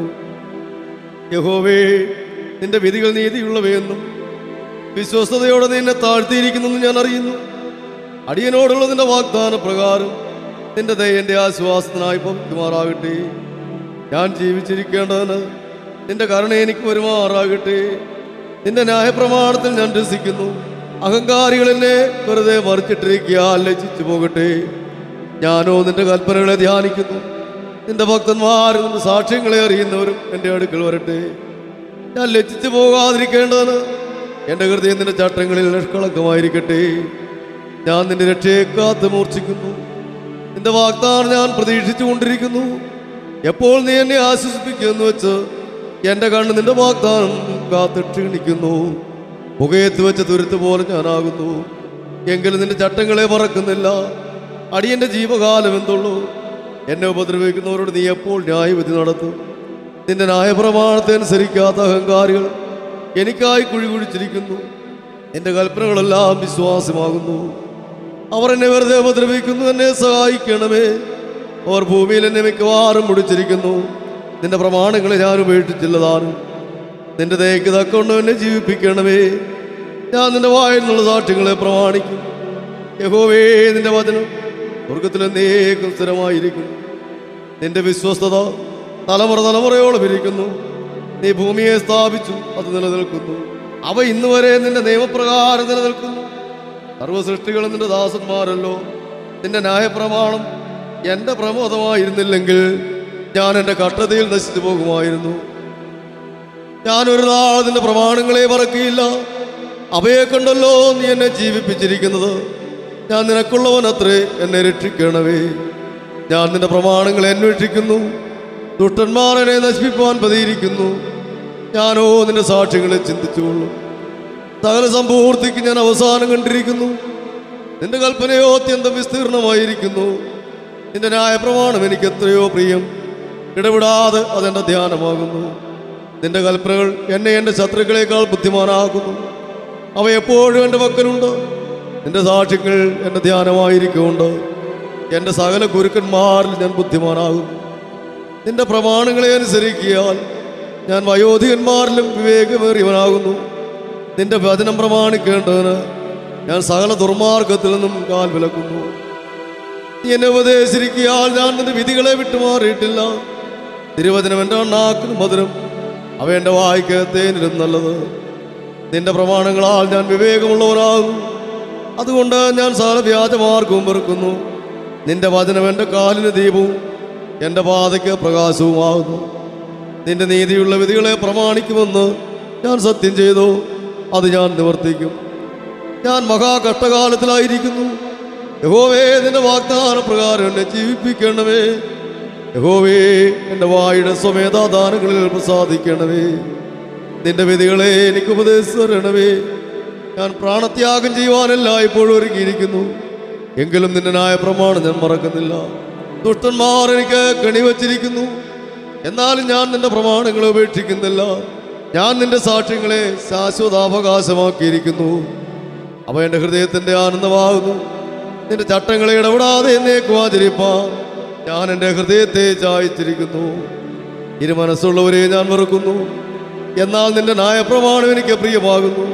യഹോവേ നിന്റെ വിധികൾ നീതിയുള്ളവയെന്നും വിശ്വസ്തയോടെ നീ എന്നെ താഴ്ത്തിയിരിക്കുന്നെന്നും ഞാൻ അറിയുന്നു അടിയനോടുള്ള നിന്റെ വാഗ്ദാന പ്രകാരം നിന്റെ ദയ എൻ്റെ ആശ്വാസത്തിനായി ഭവിക്കുമാറാകട്ടെ ഞാൻ ജീവിച്ചിരിക്കേണ്ടതിന് നിന്റെ കരുണ എനിക്ക് വരുമാറാകട്ടെ നിന്റെ ന്യായപ്രമാണത്തിൽ ഞാൻ രസിക്കുന്നു അഹങ്കാരികൾ എന്നെ വെറുതെ മറിച്ചിട്ടിരിക്കാൻ ലജ്ജിച്ചു പോകട്ടെ ഞാനോ നിന്റെ കൽപ്പനകളെ ധ്യാനിക്കുന്നു നിന്റെ ഭക്തന്മാരും നിന്റെ സാക്ഷ്യങ്ങളെ അറിയുന്നവരും എൻ്റെ അടുക്കൽ വരട്ടെ ഞാൻ ലജ്ജിച്ചു പോകാതിരിക്കേണ്ടതിന് എൻ്റെ ഹൃദയം നിന്റെ ചട്ടങ്ങളിൽ നിഷ്കളങ്കമായിരിക്കട്ടെ ഞാൻ നിന്റെ രക്ഷയെ കാത്ത് മൂർച്ഛിക്കുന്നു നിന്റെ വാഗ്ദാനം ഞാൻ പ്രതീക്ഷിച്ചു കൊണ്ടിരിക്കുന്നു എപ്പോൾ നീ എന്നെ ആശ്വസിപ്പിക്കുമെന്ന് വെച്ച് എൻ്റെ കണ്ണ് നിന്റെ വാഗ്ദാനം കാത്ത് ക്ഷീണിക്കുന്നു പുകയത്ത് വെച്ച തുരുത്ത് പോലെ ഞാനാകുന്നു എങ്കിലും നിന്റെ ചട്ടങ്ങളെ മറക്കുന്നില്ല അടിയന്റെ ജീവകാലം എന്തുള്ളൂ എന്നെ ഉപദ്രവിക്കുന്നവരോട് നീ എപ്പോൾ ന്യായവിധി നടത്തും നിന്റെ ന്യായപ്രമാണത്തെ അനുസരിക്കാത്ത അഹങ്കാരികൾ എനിക്കായി കുഴി കുഴിച്ചിരിക്കുന്നു എൻ്റെ കൽപ്പനകളെല്ലാം വിശ്വാസമാകുന്നു അവർ എന്നെ വെറുതെ ഉപദ്രവിക്കുന്നു എന്നെ സഹായിക്കണമേ അവർ ഭൂമിയിൽ എന്നെ മിക്കവാറും മുടിച്ചിരിക്കുന്നു നിന്റെ പ്രമാണങ്ങളെ ഞാൻ ഉപേക്ഷിച്ചില്ലതാണ് നിന്റെ ദയക്ക് തക്കൊണ്ട് എന്നെ ജീവിപ്പിക്കണമേ ഞാൻ നിന്റെ വായിൽ നിന്നുള്ള സാക്ഷ്യങ്ങളെ പ്രമാണിക്കും യഹോവേ നിന്റെ വചനം സ്വർഗത്തിൽ എന്നേക്കും സ്ഥിരമായിരിക്കും നിന്റെ വിശ്വസ്തത തലമുറ തലമുറയോളം ഇരിക്കുന്നു നീ ഭൂമിയെ സ്ഥാപിച്ചു അത് നിലനിൽക്കുന്നു അവ ഇന്ന് വരെ നിന്റെ നിയമപ്രകാരം നിലനിൽക്കുന്നു സർവസൃഷ്ടികളും നിന്റെ ദാസന്മാരല്ലോ നിന്റെ ന്യായപ്രമാണം എൻ്റെ പ്രമോദമായിരുന്നില്ലെങ്കിൽ ഞാൻ എൻ്റെ കട്ടതയിൽ നശിച്ചു പോകുമായിരുന്നു ഞാൻ ഒരു നാൾ നിന്റെ പ്രമാണങ്ങളെ മറക്കിയില്ല അവയെ കണ്ടല്ലോ നീ എന്നെ ജീവിപ്പിച്ചിരിക്കുന്നത് ഞാൻ നിനക്കുള്ളവനത്രേ എന്നെ രക്ഷിക്കണമേ ഞാൻ നിന്റെ പ്രമാണങ്ങളെ അന്വേഷിക്കുന്നു ദുഷ്ടന്മാർ എന്നെ നശിപ്പിക്കുവാൻ പതിയിരിക്കുന്നു ഞാനോ നിന്റെ സാക്ഷ്യങ്ങളെ ചിന്തിച്ചുകൊള്ളും സകല സമ്പൂർത്തിക്ക് ഞാൻ അവസാനം കണ്ടിരിക്കുന്നു നിന്റെ കൽപ്പനയോ അത്യന്തം വിസ്തീർണമായിരിക്കുന്നു നിന്റെ ന്യായപ്രമാണം എനിക്ക് എത്രയോ പ്രിയം ഇടപെടാതെ അതെന്റെ ധ്യാനമാകുന്നു നിന്റെ കൽപ്പനകൾ എന്നെ എൻ്റെ ശത്രുക്കളെക്കാൾ ബുദ്ധിമാനാക്കുന്നു അവ എപ്പോഴും എൻ്റെ പക്കലുണ്ട് നിന്റെ സാക്ഷ്യങ്ങൾ എൻ്റെ ധ്യാനമായിരിക്കുന്നുണ്ട് എൻ്റെ സകല ഗുരുക്കന്മാരിൽ ഞാൻ ബുദ്ധിമാനാകുന്നു നിന്റെ പ്രമാണങ്ങളെ അനുസരിക്കിയാൽ ഞാൻ വയോധികന്മാരിലും വിവേകമേറിയവനാകുന്നു നിന്റെ വചനം പ്രമാണിക്കേണ്ടതിന് ഞാൻ സകല ദുർമാർഗത്തിൽ നിന്നും കാൽ വിലക്കുന്നു നീ എന്നെ ഉപദേശിരിക്കിയാൽ ഞാൻ നിന്റെ വിധികളെ വിട്ടുമാറിയിട്ടില്ല തിരുവചനം എൻ്റെ അണ്ണാക്കിന് മധുരം അവ എൻ്റെ വായിക്ക് തേനിലും നല്ലത് നിന്റെ പ്രമാണങ്ങളാൽ ഞാൻ വിവേകമുള്ളവനാകും അതുകൊണ്ട് ഞാൻ സകല വ്യാജമാർഗവും വെറുക്കുന്നു നിന്റെ വചനം എൻ്റെ കാലിന് ദീപവും എൻ്റെ പാതയ്ക്ക് പ്രകാശവുമാകുന്നു നിന്റെ നീതിയുള്ള വിധികളെ പ്രമാണിക്കുമെന്ന് ഞാൻ സത്യം ചെയ്തു അത് ഞാൻ നിവർത്തിക്കും ഞാൻ മഹാകഷ്ടകാലത്തിലായിരിക്കുന്നു യഹോവേ നിന്റെ വാഗ്ദാന പ്രകാരം എന്നെ ജീവിപ്പിക്കണമേ യഹോവേ എൻ്റെ വായുടെ സ്വമേധാദാനങ്ങളിൽ പ്രസാദിക്കണമേ നിന്റെ വിധികളെ എനിക്ക് ഉപദേശിച്ചു തരണമേ ഞാൻ പ്രാണത്യാഗം ചെയ്യുവാനല്ല ഇപ്പോഴും ഒരുങ്ങിയിരിക്കുന്നു എങ്കിലും നിന്റെ ന്യായ പ്രമാണം ഞാൻ മറക്കുന്നില്ല ദുഷ്ടന്മാർ എനിക്ക് കണിവച്ചിരിക്കുന്നു എന്നാലും ഞാൻ നിന്റെ പ്രമാണങ്ങളെ ഉപേക്ഷിക്കുന്നില്ല ഞാൻ നിന്റെ സാക്ഷ്യങ്ങളെ ശാശ്വതാവകാശമാക്കിയിരിക്കുന്നു അവ എൻ്റെ ഹൃദയത്തിൻ്റെ ആനന്ദമാകുന്നു നിന്റെ ചട്ടങ്ങളെ ഇടപെടാതെ എന്നേക്കും ആചരിപ്പാൻ ഞാൻ എൻ്റെ ഹൃദയത്തെ ചായച്ചിരിക്കുന്നു ഇരു മനസ്സുള്ളവരെ ഞാൻ വെറുക്കുന്നു എന്നാൽ നിന്റെ ന്യായപ്രമാണം എനിക്ക് പ്രിയമാകുന്നു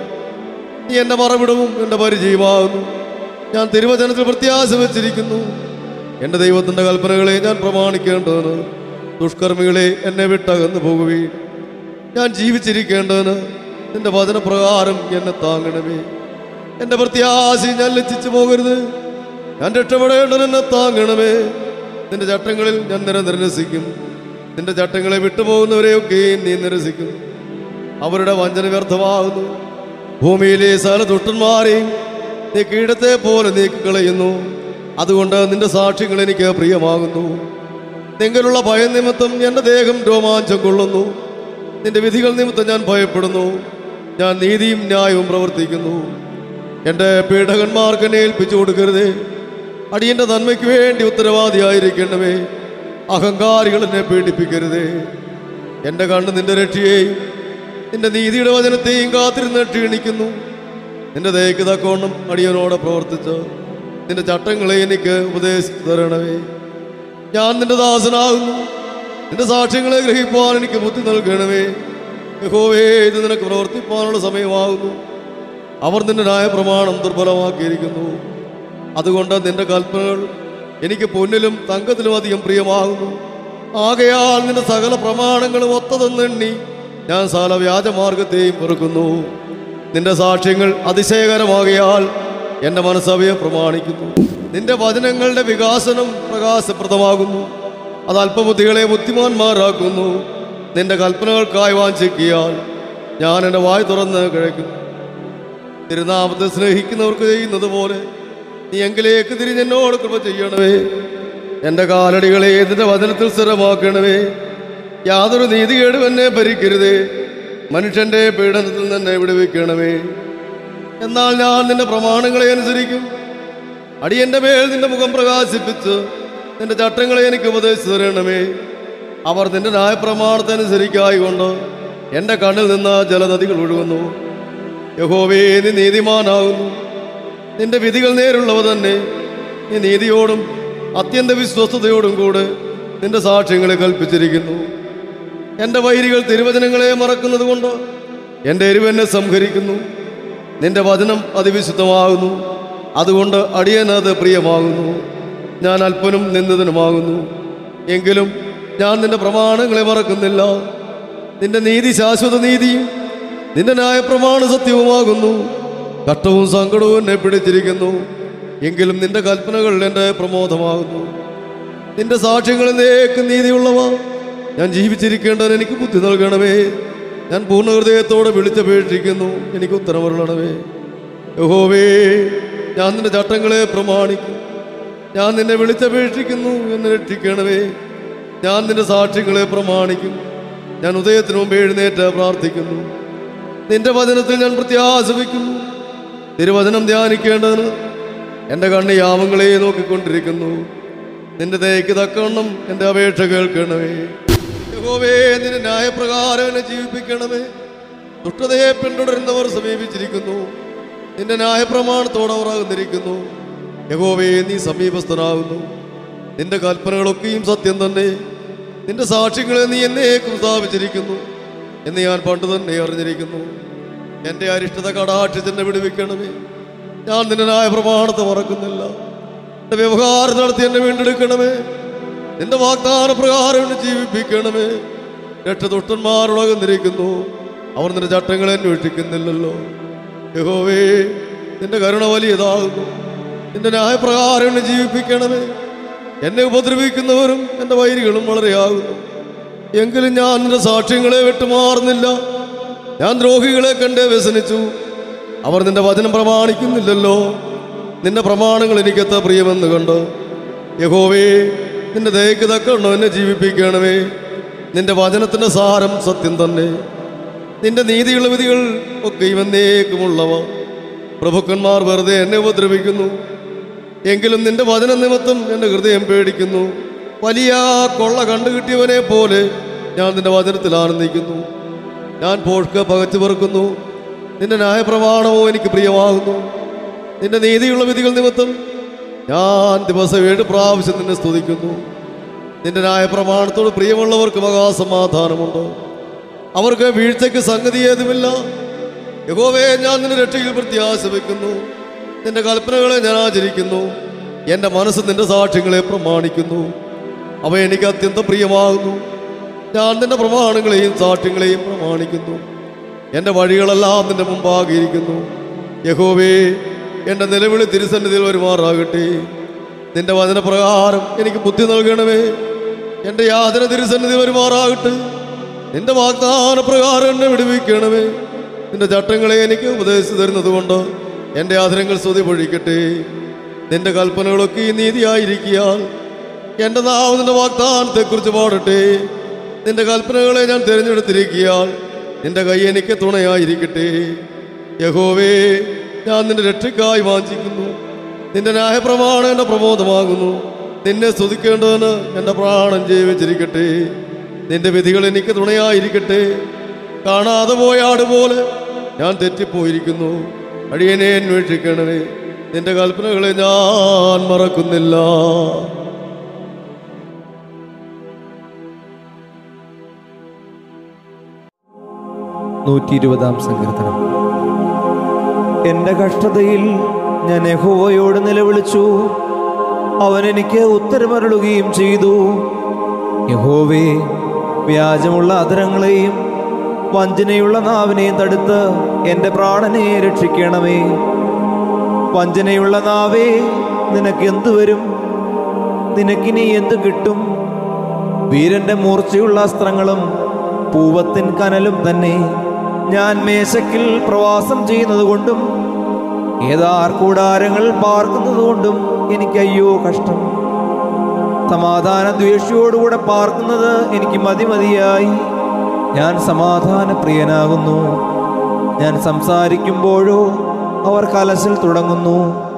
നീ എൻ്റെ മറവിടവും എൻ്റെ പരിചയമാകുന്നു ഞാൻ തിരുവചനത്തിൽ പ്രത്യാശ വെച്ചിരിക്കുന്നു എൻ്റെ ദൈവത്തിൻ്റെ കൽപ്പനകളെ ഞാൻ പ്രമാണിക്കേണ്ടതിന് ദുഷ്കർമ്മികളെ എന്നെ വിട്ടകന്നു പോകുകയും ഞാൻ ജീവിച്ചിരിക്കേണ്ടതിന് നിന്റെ വചനപ്രകാരം എന്നെ താങ്ങണമേ എൻ്റെ പ്രത്യാശ ഞാൻ ലജ്ജിച്ചു പോകരുത് ഞാൻ രക്ഷപ്പെടേണ്ടത് എന്നെ താങ്ങണമേ നിന്റെ ചട്ടങ്ങളിൽ ഞാൻ നിരന്തരം രസിക്കും നിന്റെ ചട്ടങ്ങളെ വിട്ടുപോകുന്നവരെയൊക്കെയും നീ നിരസിക്കും അവരുടെ വഞ്ചന വ്യർത്ഥമാകുന്നു ഭൂമിയിലെ സകല ദുഷ്ടന്മാരെയും നീ കീടത്തെ പോലെ നീക്കിക്കളയുന്നു അതുകൊണ്ട് നിന്റെ സാക്ഷ്യങ്ങൾ എനിക്ക് പ്രിയമാകുന്നു നിങ്ങളുള്ള ഭയം നിമിത്തം എൻ്റെ ദേഹം രോമാഞ്ചം കൊള്ളുന്നു നിന്റെ വിധികൾ നിമിത്തം ഞാൻ ഭയപ്പെടുന്നു ഞാൻ നീതിയും ന്യായവും പ്രവർത്തിക്കുന്നു എൻ്റെ പീഡകന്മാർക്ക് എന്നെ ഏൽപ്പിച്ചു കൊടുക്കരുതേ അടിയൻ്റെ നന്മയ്ക്ക് വേണ്ടി ഉത്തരവാദിയായിരിക്കണമേ അഹങ്കാരികൾ എന്നെ പീഡിപ്പിക്കരുതേ എൻ്റെ കണ്ണ് നിന്റെ രക്ഷയെയും നിന്റെ നീതിയുടെ വചനത്തെയും കാത്തിരുന്ന് ക്ഷീണിക്കുന്നു നിന്റെ ദയക്ക് തക്കോണം അടിയനോടെ പ്രവർത്തിച്ച് നിന്റെ ചട്ടങ്ങളെ എനിക്ക് ഉപദേശിച്ചു തരണമേ ഞാൻ നിന്റെ ദാസനാകുന്നു നിന്റെ സാക്ഷ്യങ്ങളെ ഗ്രഹിക്കുവാൻ എനിക്ക് ബുദ്ധി നൽകണമേ യഹോവേ ഇത് നിനക്ക് പ്രവർത്തിപ്പാനുള്ള സമയമാകുന്നു അവർ നിന്റെ ന്യായ പ്രമാണം ദുർബലമാക്കിയിരിക്കുന്നു അതുകൊണ്ട് നിന്റെ കൽപ്പനകൾ എനിക്ക് പൊന്നിലും തങ്കത്തിലും അധികം പ്രിയമാകുന്നു ആകയാൽ നിന്റെ സകല പ്രമാണങ്ങളും ഒത്തതെന്നെണ്ണി ഞാൻ സകല വ്യാജമാർഗത്തെയും വെറുക്കുന്നു നിന്റെ സാക്ഷ്യങ്ങൾ അതിശയകരമാകയാൽ എൻ്റെ മനസ്സവയെ പ്രമാണിക്കുന്നു നിന്റെ വചനങ്ങളുടെ വികാസനം പ്രകാശപ്രദമാകുന്നു അത് അല്പബുദ്ധികളെ ബുദ്ധിമാന്മാരാക്കുന്നു നിന്റെ കൽപ്പനകൾക്കായി വാഞ്ചിക്കിയാൽ ഞാൻ എൻ്റെ വായ് തുറന്ന് കിഴക്കുന്നു തിരുനാമത്തെ സ്നേഹിക്കുന്നവർക്ക് ചെയ്യുന്നത് പോലെ നീ എങ്കിലേക്ക് തിരിഞ്ഞെന്നോട് കൃപ ചെയ്യണമേ എൻ്റെ കാലടികളെ നിന്റെ വചനത്തിൽ സ്ഥിരമാക്കണമേ യാതൊരു നീതികേടും എന്നെ ഭരിക്കരുതേ മനുഷ്യൻ്റെ പീഡനത്തിൽ നിന്ന് എന്നെ വിടുവിക്കണമേ എന്നാൽ ഞാൻ നിന്റെ പ്രമാണങ്ങളെ അനുസരിക്കും അടിയന്റെ മേൽ നിന്റെ മുഖം പ്രകാശിപ്പിച്ച് നിന്റെ ചട്ടങ്ങളെ എനിക്ക് ഉപദേശിച്ചു തരണമേ അവർ നിന്റെ ന്യായപ്രമാണത്തനുസരിക്കായിക്കൊണ്ട് എൻ്റെ കണ്ണിൽ നിന്ന് ജലനദികൾ ഒഴുകുന്നു യഹോവേ നീ നീതിമാനാകുന്നു നിന്റെ വിധികൾ നേരുള്ളവ തന്നെ നീ നീതിയോടും അത്യന്ത വിശ്വസ്തയോടും കൂടെ നിന്റെ സാക്ഷ്യങ്ങളെ കൽപ്പിച്ചിരിക്കുന്നു എൻ്റെ വൈരികൾ തിരുവചനങ്ങളെ മറക്കുന്നത് കൊണ്ട് എൻ്റെ എരിവെന്നെ സംഹരിക്കുന്നു നിന്റെ വചനം അതിവിശുദ്ധമാകുന്നു അതുകൊണ്ട് അടിയനത് പ്രിയമാകുന്നു ഞാൻ അല്പനും നിന്ദിതനുമാകുന്നു എങ്കിലും ഞാൻ നിന്റെ പ്രമാണങ്ങളെ മറക്കുന്നില്ല നിന്റെ നീതി ശാശ്വത നീതിയും നിന്റെ ന്യായപ്രമാണ സത്യവുമാകുന്നു കഷ്ടവും സങ്കടവും എന്നെ പിടിച്ചിരിക്കുന്നു എങ്കിലും നിന്റെ കൽപ്പനകൾ എൻ്റെ പ്രമോദമാകുന്നു നിന്റെ സാക്ഷ്യങ്ങൾ എന്നേക്കും നീതിയുള്ളവ ഞാൻ ജീവിച്ചിരിക്കേണ്ടതിന് എനിക്ക് ബുദ്ധി നൽകണമേ ഞാൻ പൂർണ്ണ ഹൃദയത്തോടെ വിളിച്ചപേക്ഷിക്കുന്നു എനിക്ക് ഉത്തരമരുളണമേ യഹോവേ ഞാൻ നിന്റെ ചട്ടങ്ങളെ പ്രമാണിക്കും ഞാൻ നിന്നെ വിളിച്ചപേക്ഷിക്കുന്നു എന്ന് രക്ഷിക്കണമേ ഞാൻ നിന്റെ സാക്ഷ്യങ്ങളെ പ്രമാണിക്കും ഞാൻ ഉദയത്തിനു മുമ്പ് എഴുന്നേറ്റ് പ്രാർത്ഥിക്കുന്നു നിന്റെ വചനത്തിൽ ഞാൻ പ്രത്യാശ വയ്ക്കുന്നു തിരുവചനം ധ്യാനിക്കേണ്ടതിന് എൻ്റെ കണ്ണ് യാമങ്ങളെ നോക്കിക്കൊണ്ടിരിക്കുന്നു നിന്റെ ദയക്ക് തക്കവണ്ണം എൻ്റെ അപേക്ഷ കേൾക്കണമേ യഹോവേ നിന്റെ ന്യായപ്രകാരം എന്നെ ജീവിപ്പിക്കണമേ ദുഷ്ടതയെ പിന്തുടരുന്നവർ സമീപിച്ചിരിക്കുന്നു നിന്റെ ന്യായപ്രമാണത്തോടെ അവർ അകന്നിരിക്കുന്നു യഹോവേ നീ സമീപസ്ഥനാകുന്നു നിന്റെ കൽപ്പനകളൊക്കെയും സത്യം തന്നെ നിന്റെ സാക്ഷ്യങ്ങളെ നീ എന്നേക്കും സ്ഥാപിച്ചിരിക്കുന്നു എന്ന് ഞാൻ പണ്ട് തന്നെ അറിഞ്ഞിരിക്കുന്നു എൻ്റെ അരിഷ്ടത കടാക്ഷിച്ചെന്നെ വിടുവിക്കണമേ ഞാൻ നിന്റെ ന്യായ പ്രമാണത്തെ മറക്കുന്നില്ല എൻ്റെ വ്യവഹാരം നടത്തി എന്നെ വീണ്ടെടുക്കണമേ നിന്റെ വാഗ്ദാന പ്രകാരം എന്നെ ജീവിപ്പിക്കണമേ രക്ഷദുഷ്ടന്മാരുളകുന്നിരിക്കുന്നു അവർ നിന്റെ ചട്ടങ്ങളെ അന്വേഷിക്കുന്നില്ലല്ലോ യഹോവേ നിന്റെ കരുണ വലിയതാകുന്നു നിന്റെ ന്യായപ്രകാരം എന്നെ ജീവിപ്പിക്കണമേ എന്നെ ഉപദ്രവിക്കുന്നവരും എൻ്റെ വൈരികളും വളരെയാകുന്നു എങ്കിലും ഞാൻ നിന്റെ സാക്ഷ്യങ്ങളെ വിട്ടുമാറുന്നില്ല ഞാൻ ദ്രോഹികളെ കണ്ട് വ്യസനിച്ചു അവർ നിന്റെ വചനം പ്രമാണിക്കുന്നില്ലല്ലോ നിന്റെ പ്രമാണങ്ങൾ എനിക്കെത്ര പ്രിയമെന്ന് കണ്ട് യഹോവേ നിന്റെ ദയക്ക് തക്കണം എന്നെ ജീവിപ്പിക്കണമേ നിന്റെ വചനത്തിൻ്റെ സാരം സത്യം തന്നെ നിന്റെ നീതിയുള്ള വിധികൾ ഒക്കെ ഇവന്നേക്കുമുള്ളവ പ്രഭുക്കന്മാർ വെറുതെ എന്നെ ഉപദ്രവിക്കുന്നു എങ്കിലും നിന്റെ വചന നിമിത്തം എൻ്റെ ഹൃദയം പേടിക്കുന്നു വലിയ കൊള്ള കണ്ടുകിട്ടിയവനെ പോലെ ഞാൻ നിന്റെ വചനത്തിൽ ആനന്ദിക്കുന്നു ഞാൻ പോഷ്ക പകച്ചു പെറുക്കുന്നു നിന്റെ ന്യായപ്രമാണമോ എനിക്ക് പ്രിയമാകുന്നു നിന്റെ നീതിയുള്ള വിധികൾ നിമിത്തം ഞാൻ ദിവസം ഏഴ് പ്രാവശ്യം നിന്നെ സ്തുതിക്കുന്നു നിന്റെ ന്യായപ്രമാണത്തോട് പ്രിയമുള്ളവർക്ക് മഹാസമാധാനമുണ്ട് അവർക്ക് വീഴ്ചയ്ക്ക് സംഗതി ഏതുമില്ല യഹോവേ ഞാൻ നിന്റെ രക്ഷയിൽ പ്രത്യാശ വയ്ക്കുന്നു നിന്റെ കൽപ്പനകളെ ഞാൻ ആചരിക്കുന്നു എൻ്റെ മനസ്സ് നിന്റെ സാക്ഷ്യങ്ങളെ പ്രമാണിക്കുന്നു അവ എനിക്ക് അത്യന്തം പ്രിയമാകുന്നു ഞാൻ നിന്റെ പ്രമാണങ്ങളെയും സാക്ഷ്യങ്ങളെയും പ്രമാണിക്കുന്നു എൻ്റെ വഴികളെല്ലാം നിന്റെ മുമ്പാകെ ഇരിക്കുന്നു യഹോവേ എൻ്റെ നിലവിളി തിരുസന്നിധിയിൽ വരുമാറാകട്ടെ നിന്റെ വചനപ്രകാരം എനിക്ക് ബുദ്ധി നൽകണമേ എൻ്റെ യാതന തിരുസന്നിധി വരുമാറാകട്ടെ നിന്റെ വാഗ്ദാന പ്രകാരം എന്നെ വിടുവിക്കണമേ നിന്റെ ചട്ടങ്ങളെ എനിക്ക് ഉപദേശിച്ചു തരുന്നത് കൊണ്ട് എൻ്റെ ആദരങ്ങൾ സ്തുതി പൊഴിക്കട്ടെ നിന്റെ കൽപ്പനകളൊക്കെ ഈ നീതിയായിരിക്കിയാൽ എൻ്റെ നാവ് നിന്റെ വാഗ്ദാനത്തെക്കുറിച്ച് പാടട്ടെ നിന്റെ കൽപ്പനകളെ ഞാൻ തിരഞ്ഞെടുത്തിരിക്കിയാൽ നിന്റെ കൈ എനിക്ക് തുണയായിരിക്കട്ടെ യഹോവേ ഞാൻ നിന്റെ രക്ഷയ്ക്കായി വാഞ്ചിക്കുന്നു നിന്റെ ന്യായപ്രമാണം എൻ്റെ പ്രമോദമാകുന്നു നിന്നെ സ്തുതിക്കേണ്ടതിന് എൻ്റെ പ്രാണൻ ജീവിച്ചിരിക്കട്ടെ നിന്റെ വിധികൾ എനിക്ക് തുണയായിരിക്കട്ടെ കാണാതെ പോയ ആട് പോലെ ഞാൻ തെറ്റിപ്പോയിരിക്കുന്നു അടിയനെ അന്വേഷിക്കണമേ നിന്റെ കൽപ്പനകളെ ഞാൻ മറക്കുന്നില്ല നൂറ്റി ഇരുപതാം സങ്കീർത്തനം എൻ്റെ കഷ്ടതയിൽ ഞാൻ യഹോവയോട് നിലവിളിച്ചു അവൻ എനിക്ക് ഉത്തരമരുളുകയും ചെയ്തു യഹോവേ വ്യാജമുള്ള അധരങ്ങളെയും വഞ്ചനയുള്ള നാവിനെയും തടുത്ത് എൻ്റെ പ്രാണനെ രക്ഷിക്കണമേ വഞ്ചനയുള്ള നാവേ നിനക്ക് എന്തു വരും നിനക്കിനി എന്തു കിട്ടും വീരന്റെ മൂർച്ചയുള്ള അസ്ത്രങ്ങളും പൂവത്തിൻ കനലും തന്നെ ഞാൻ മേശക്കിൽ പ്രവാസം ചെയ്യുന്നത് കൊണ്ടും ഏതാർ കൂടാരങ്ങൾ പാർക്കുന്നത് കൊണ്ടും എനിക്ക് അയ്യോ കഷ്ടം സമാധാന ദ്വേഷിയോടുകൂടെ പാർക്കുന്നത് എനിക്ക് മതിമതിയായി ഞാൻ സമാധാന പ്രിയനാകുന്നു ഞാൻ സംസാരിക്കുമ്പോഴോ അവർ കലശൽ തുടങ്ങുന്നു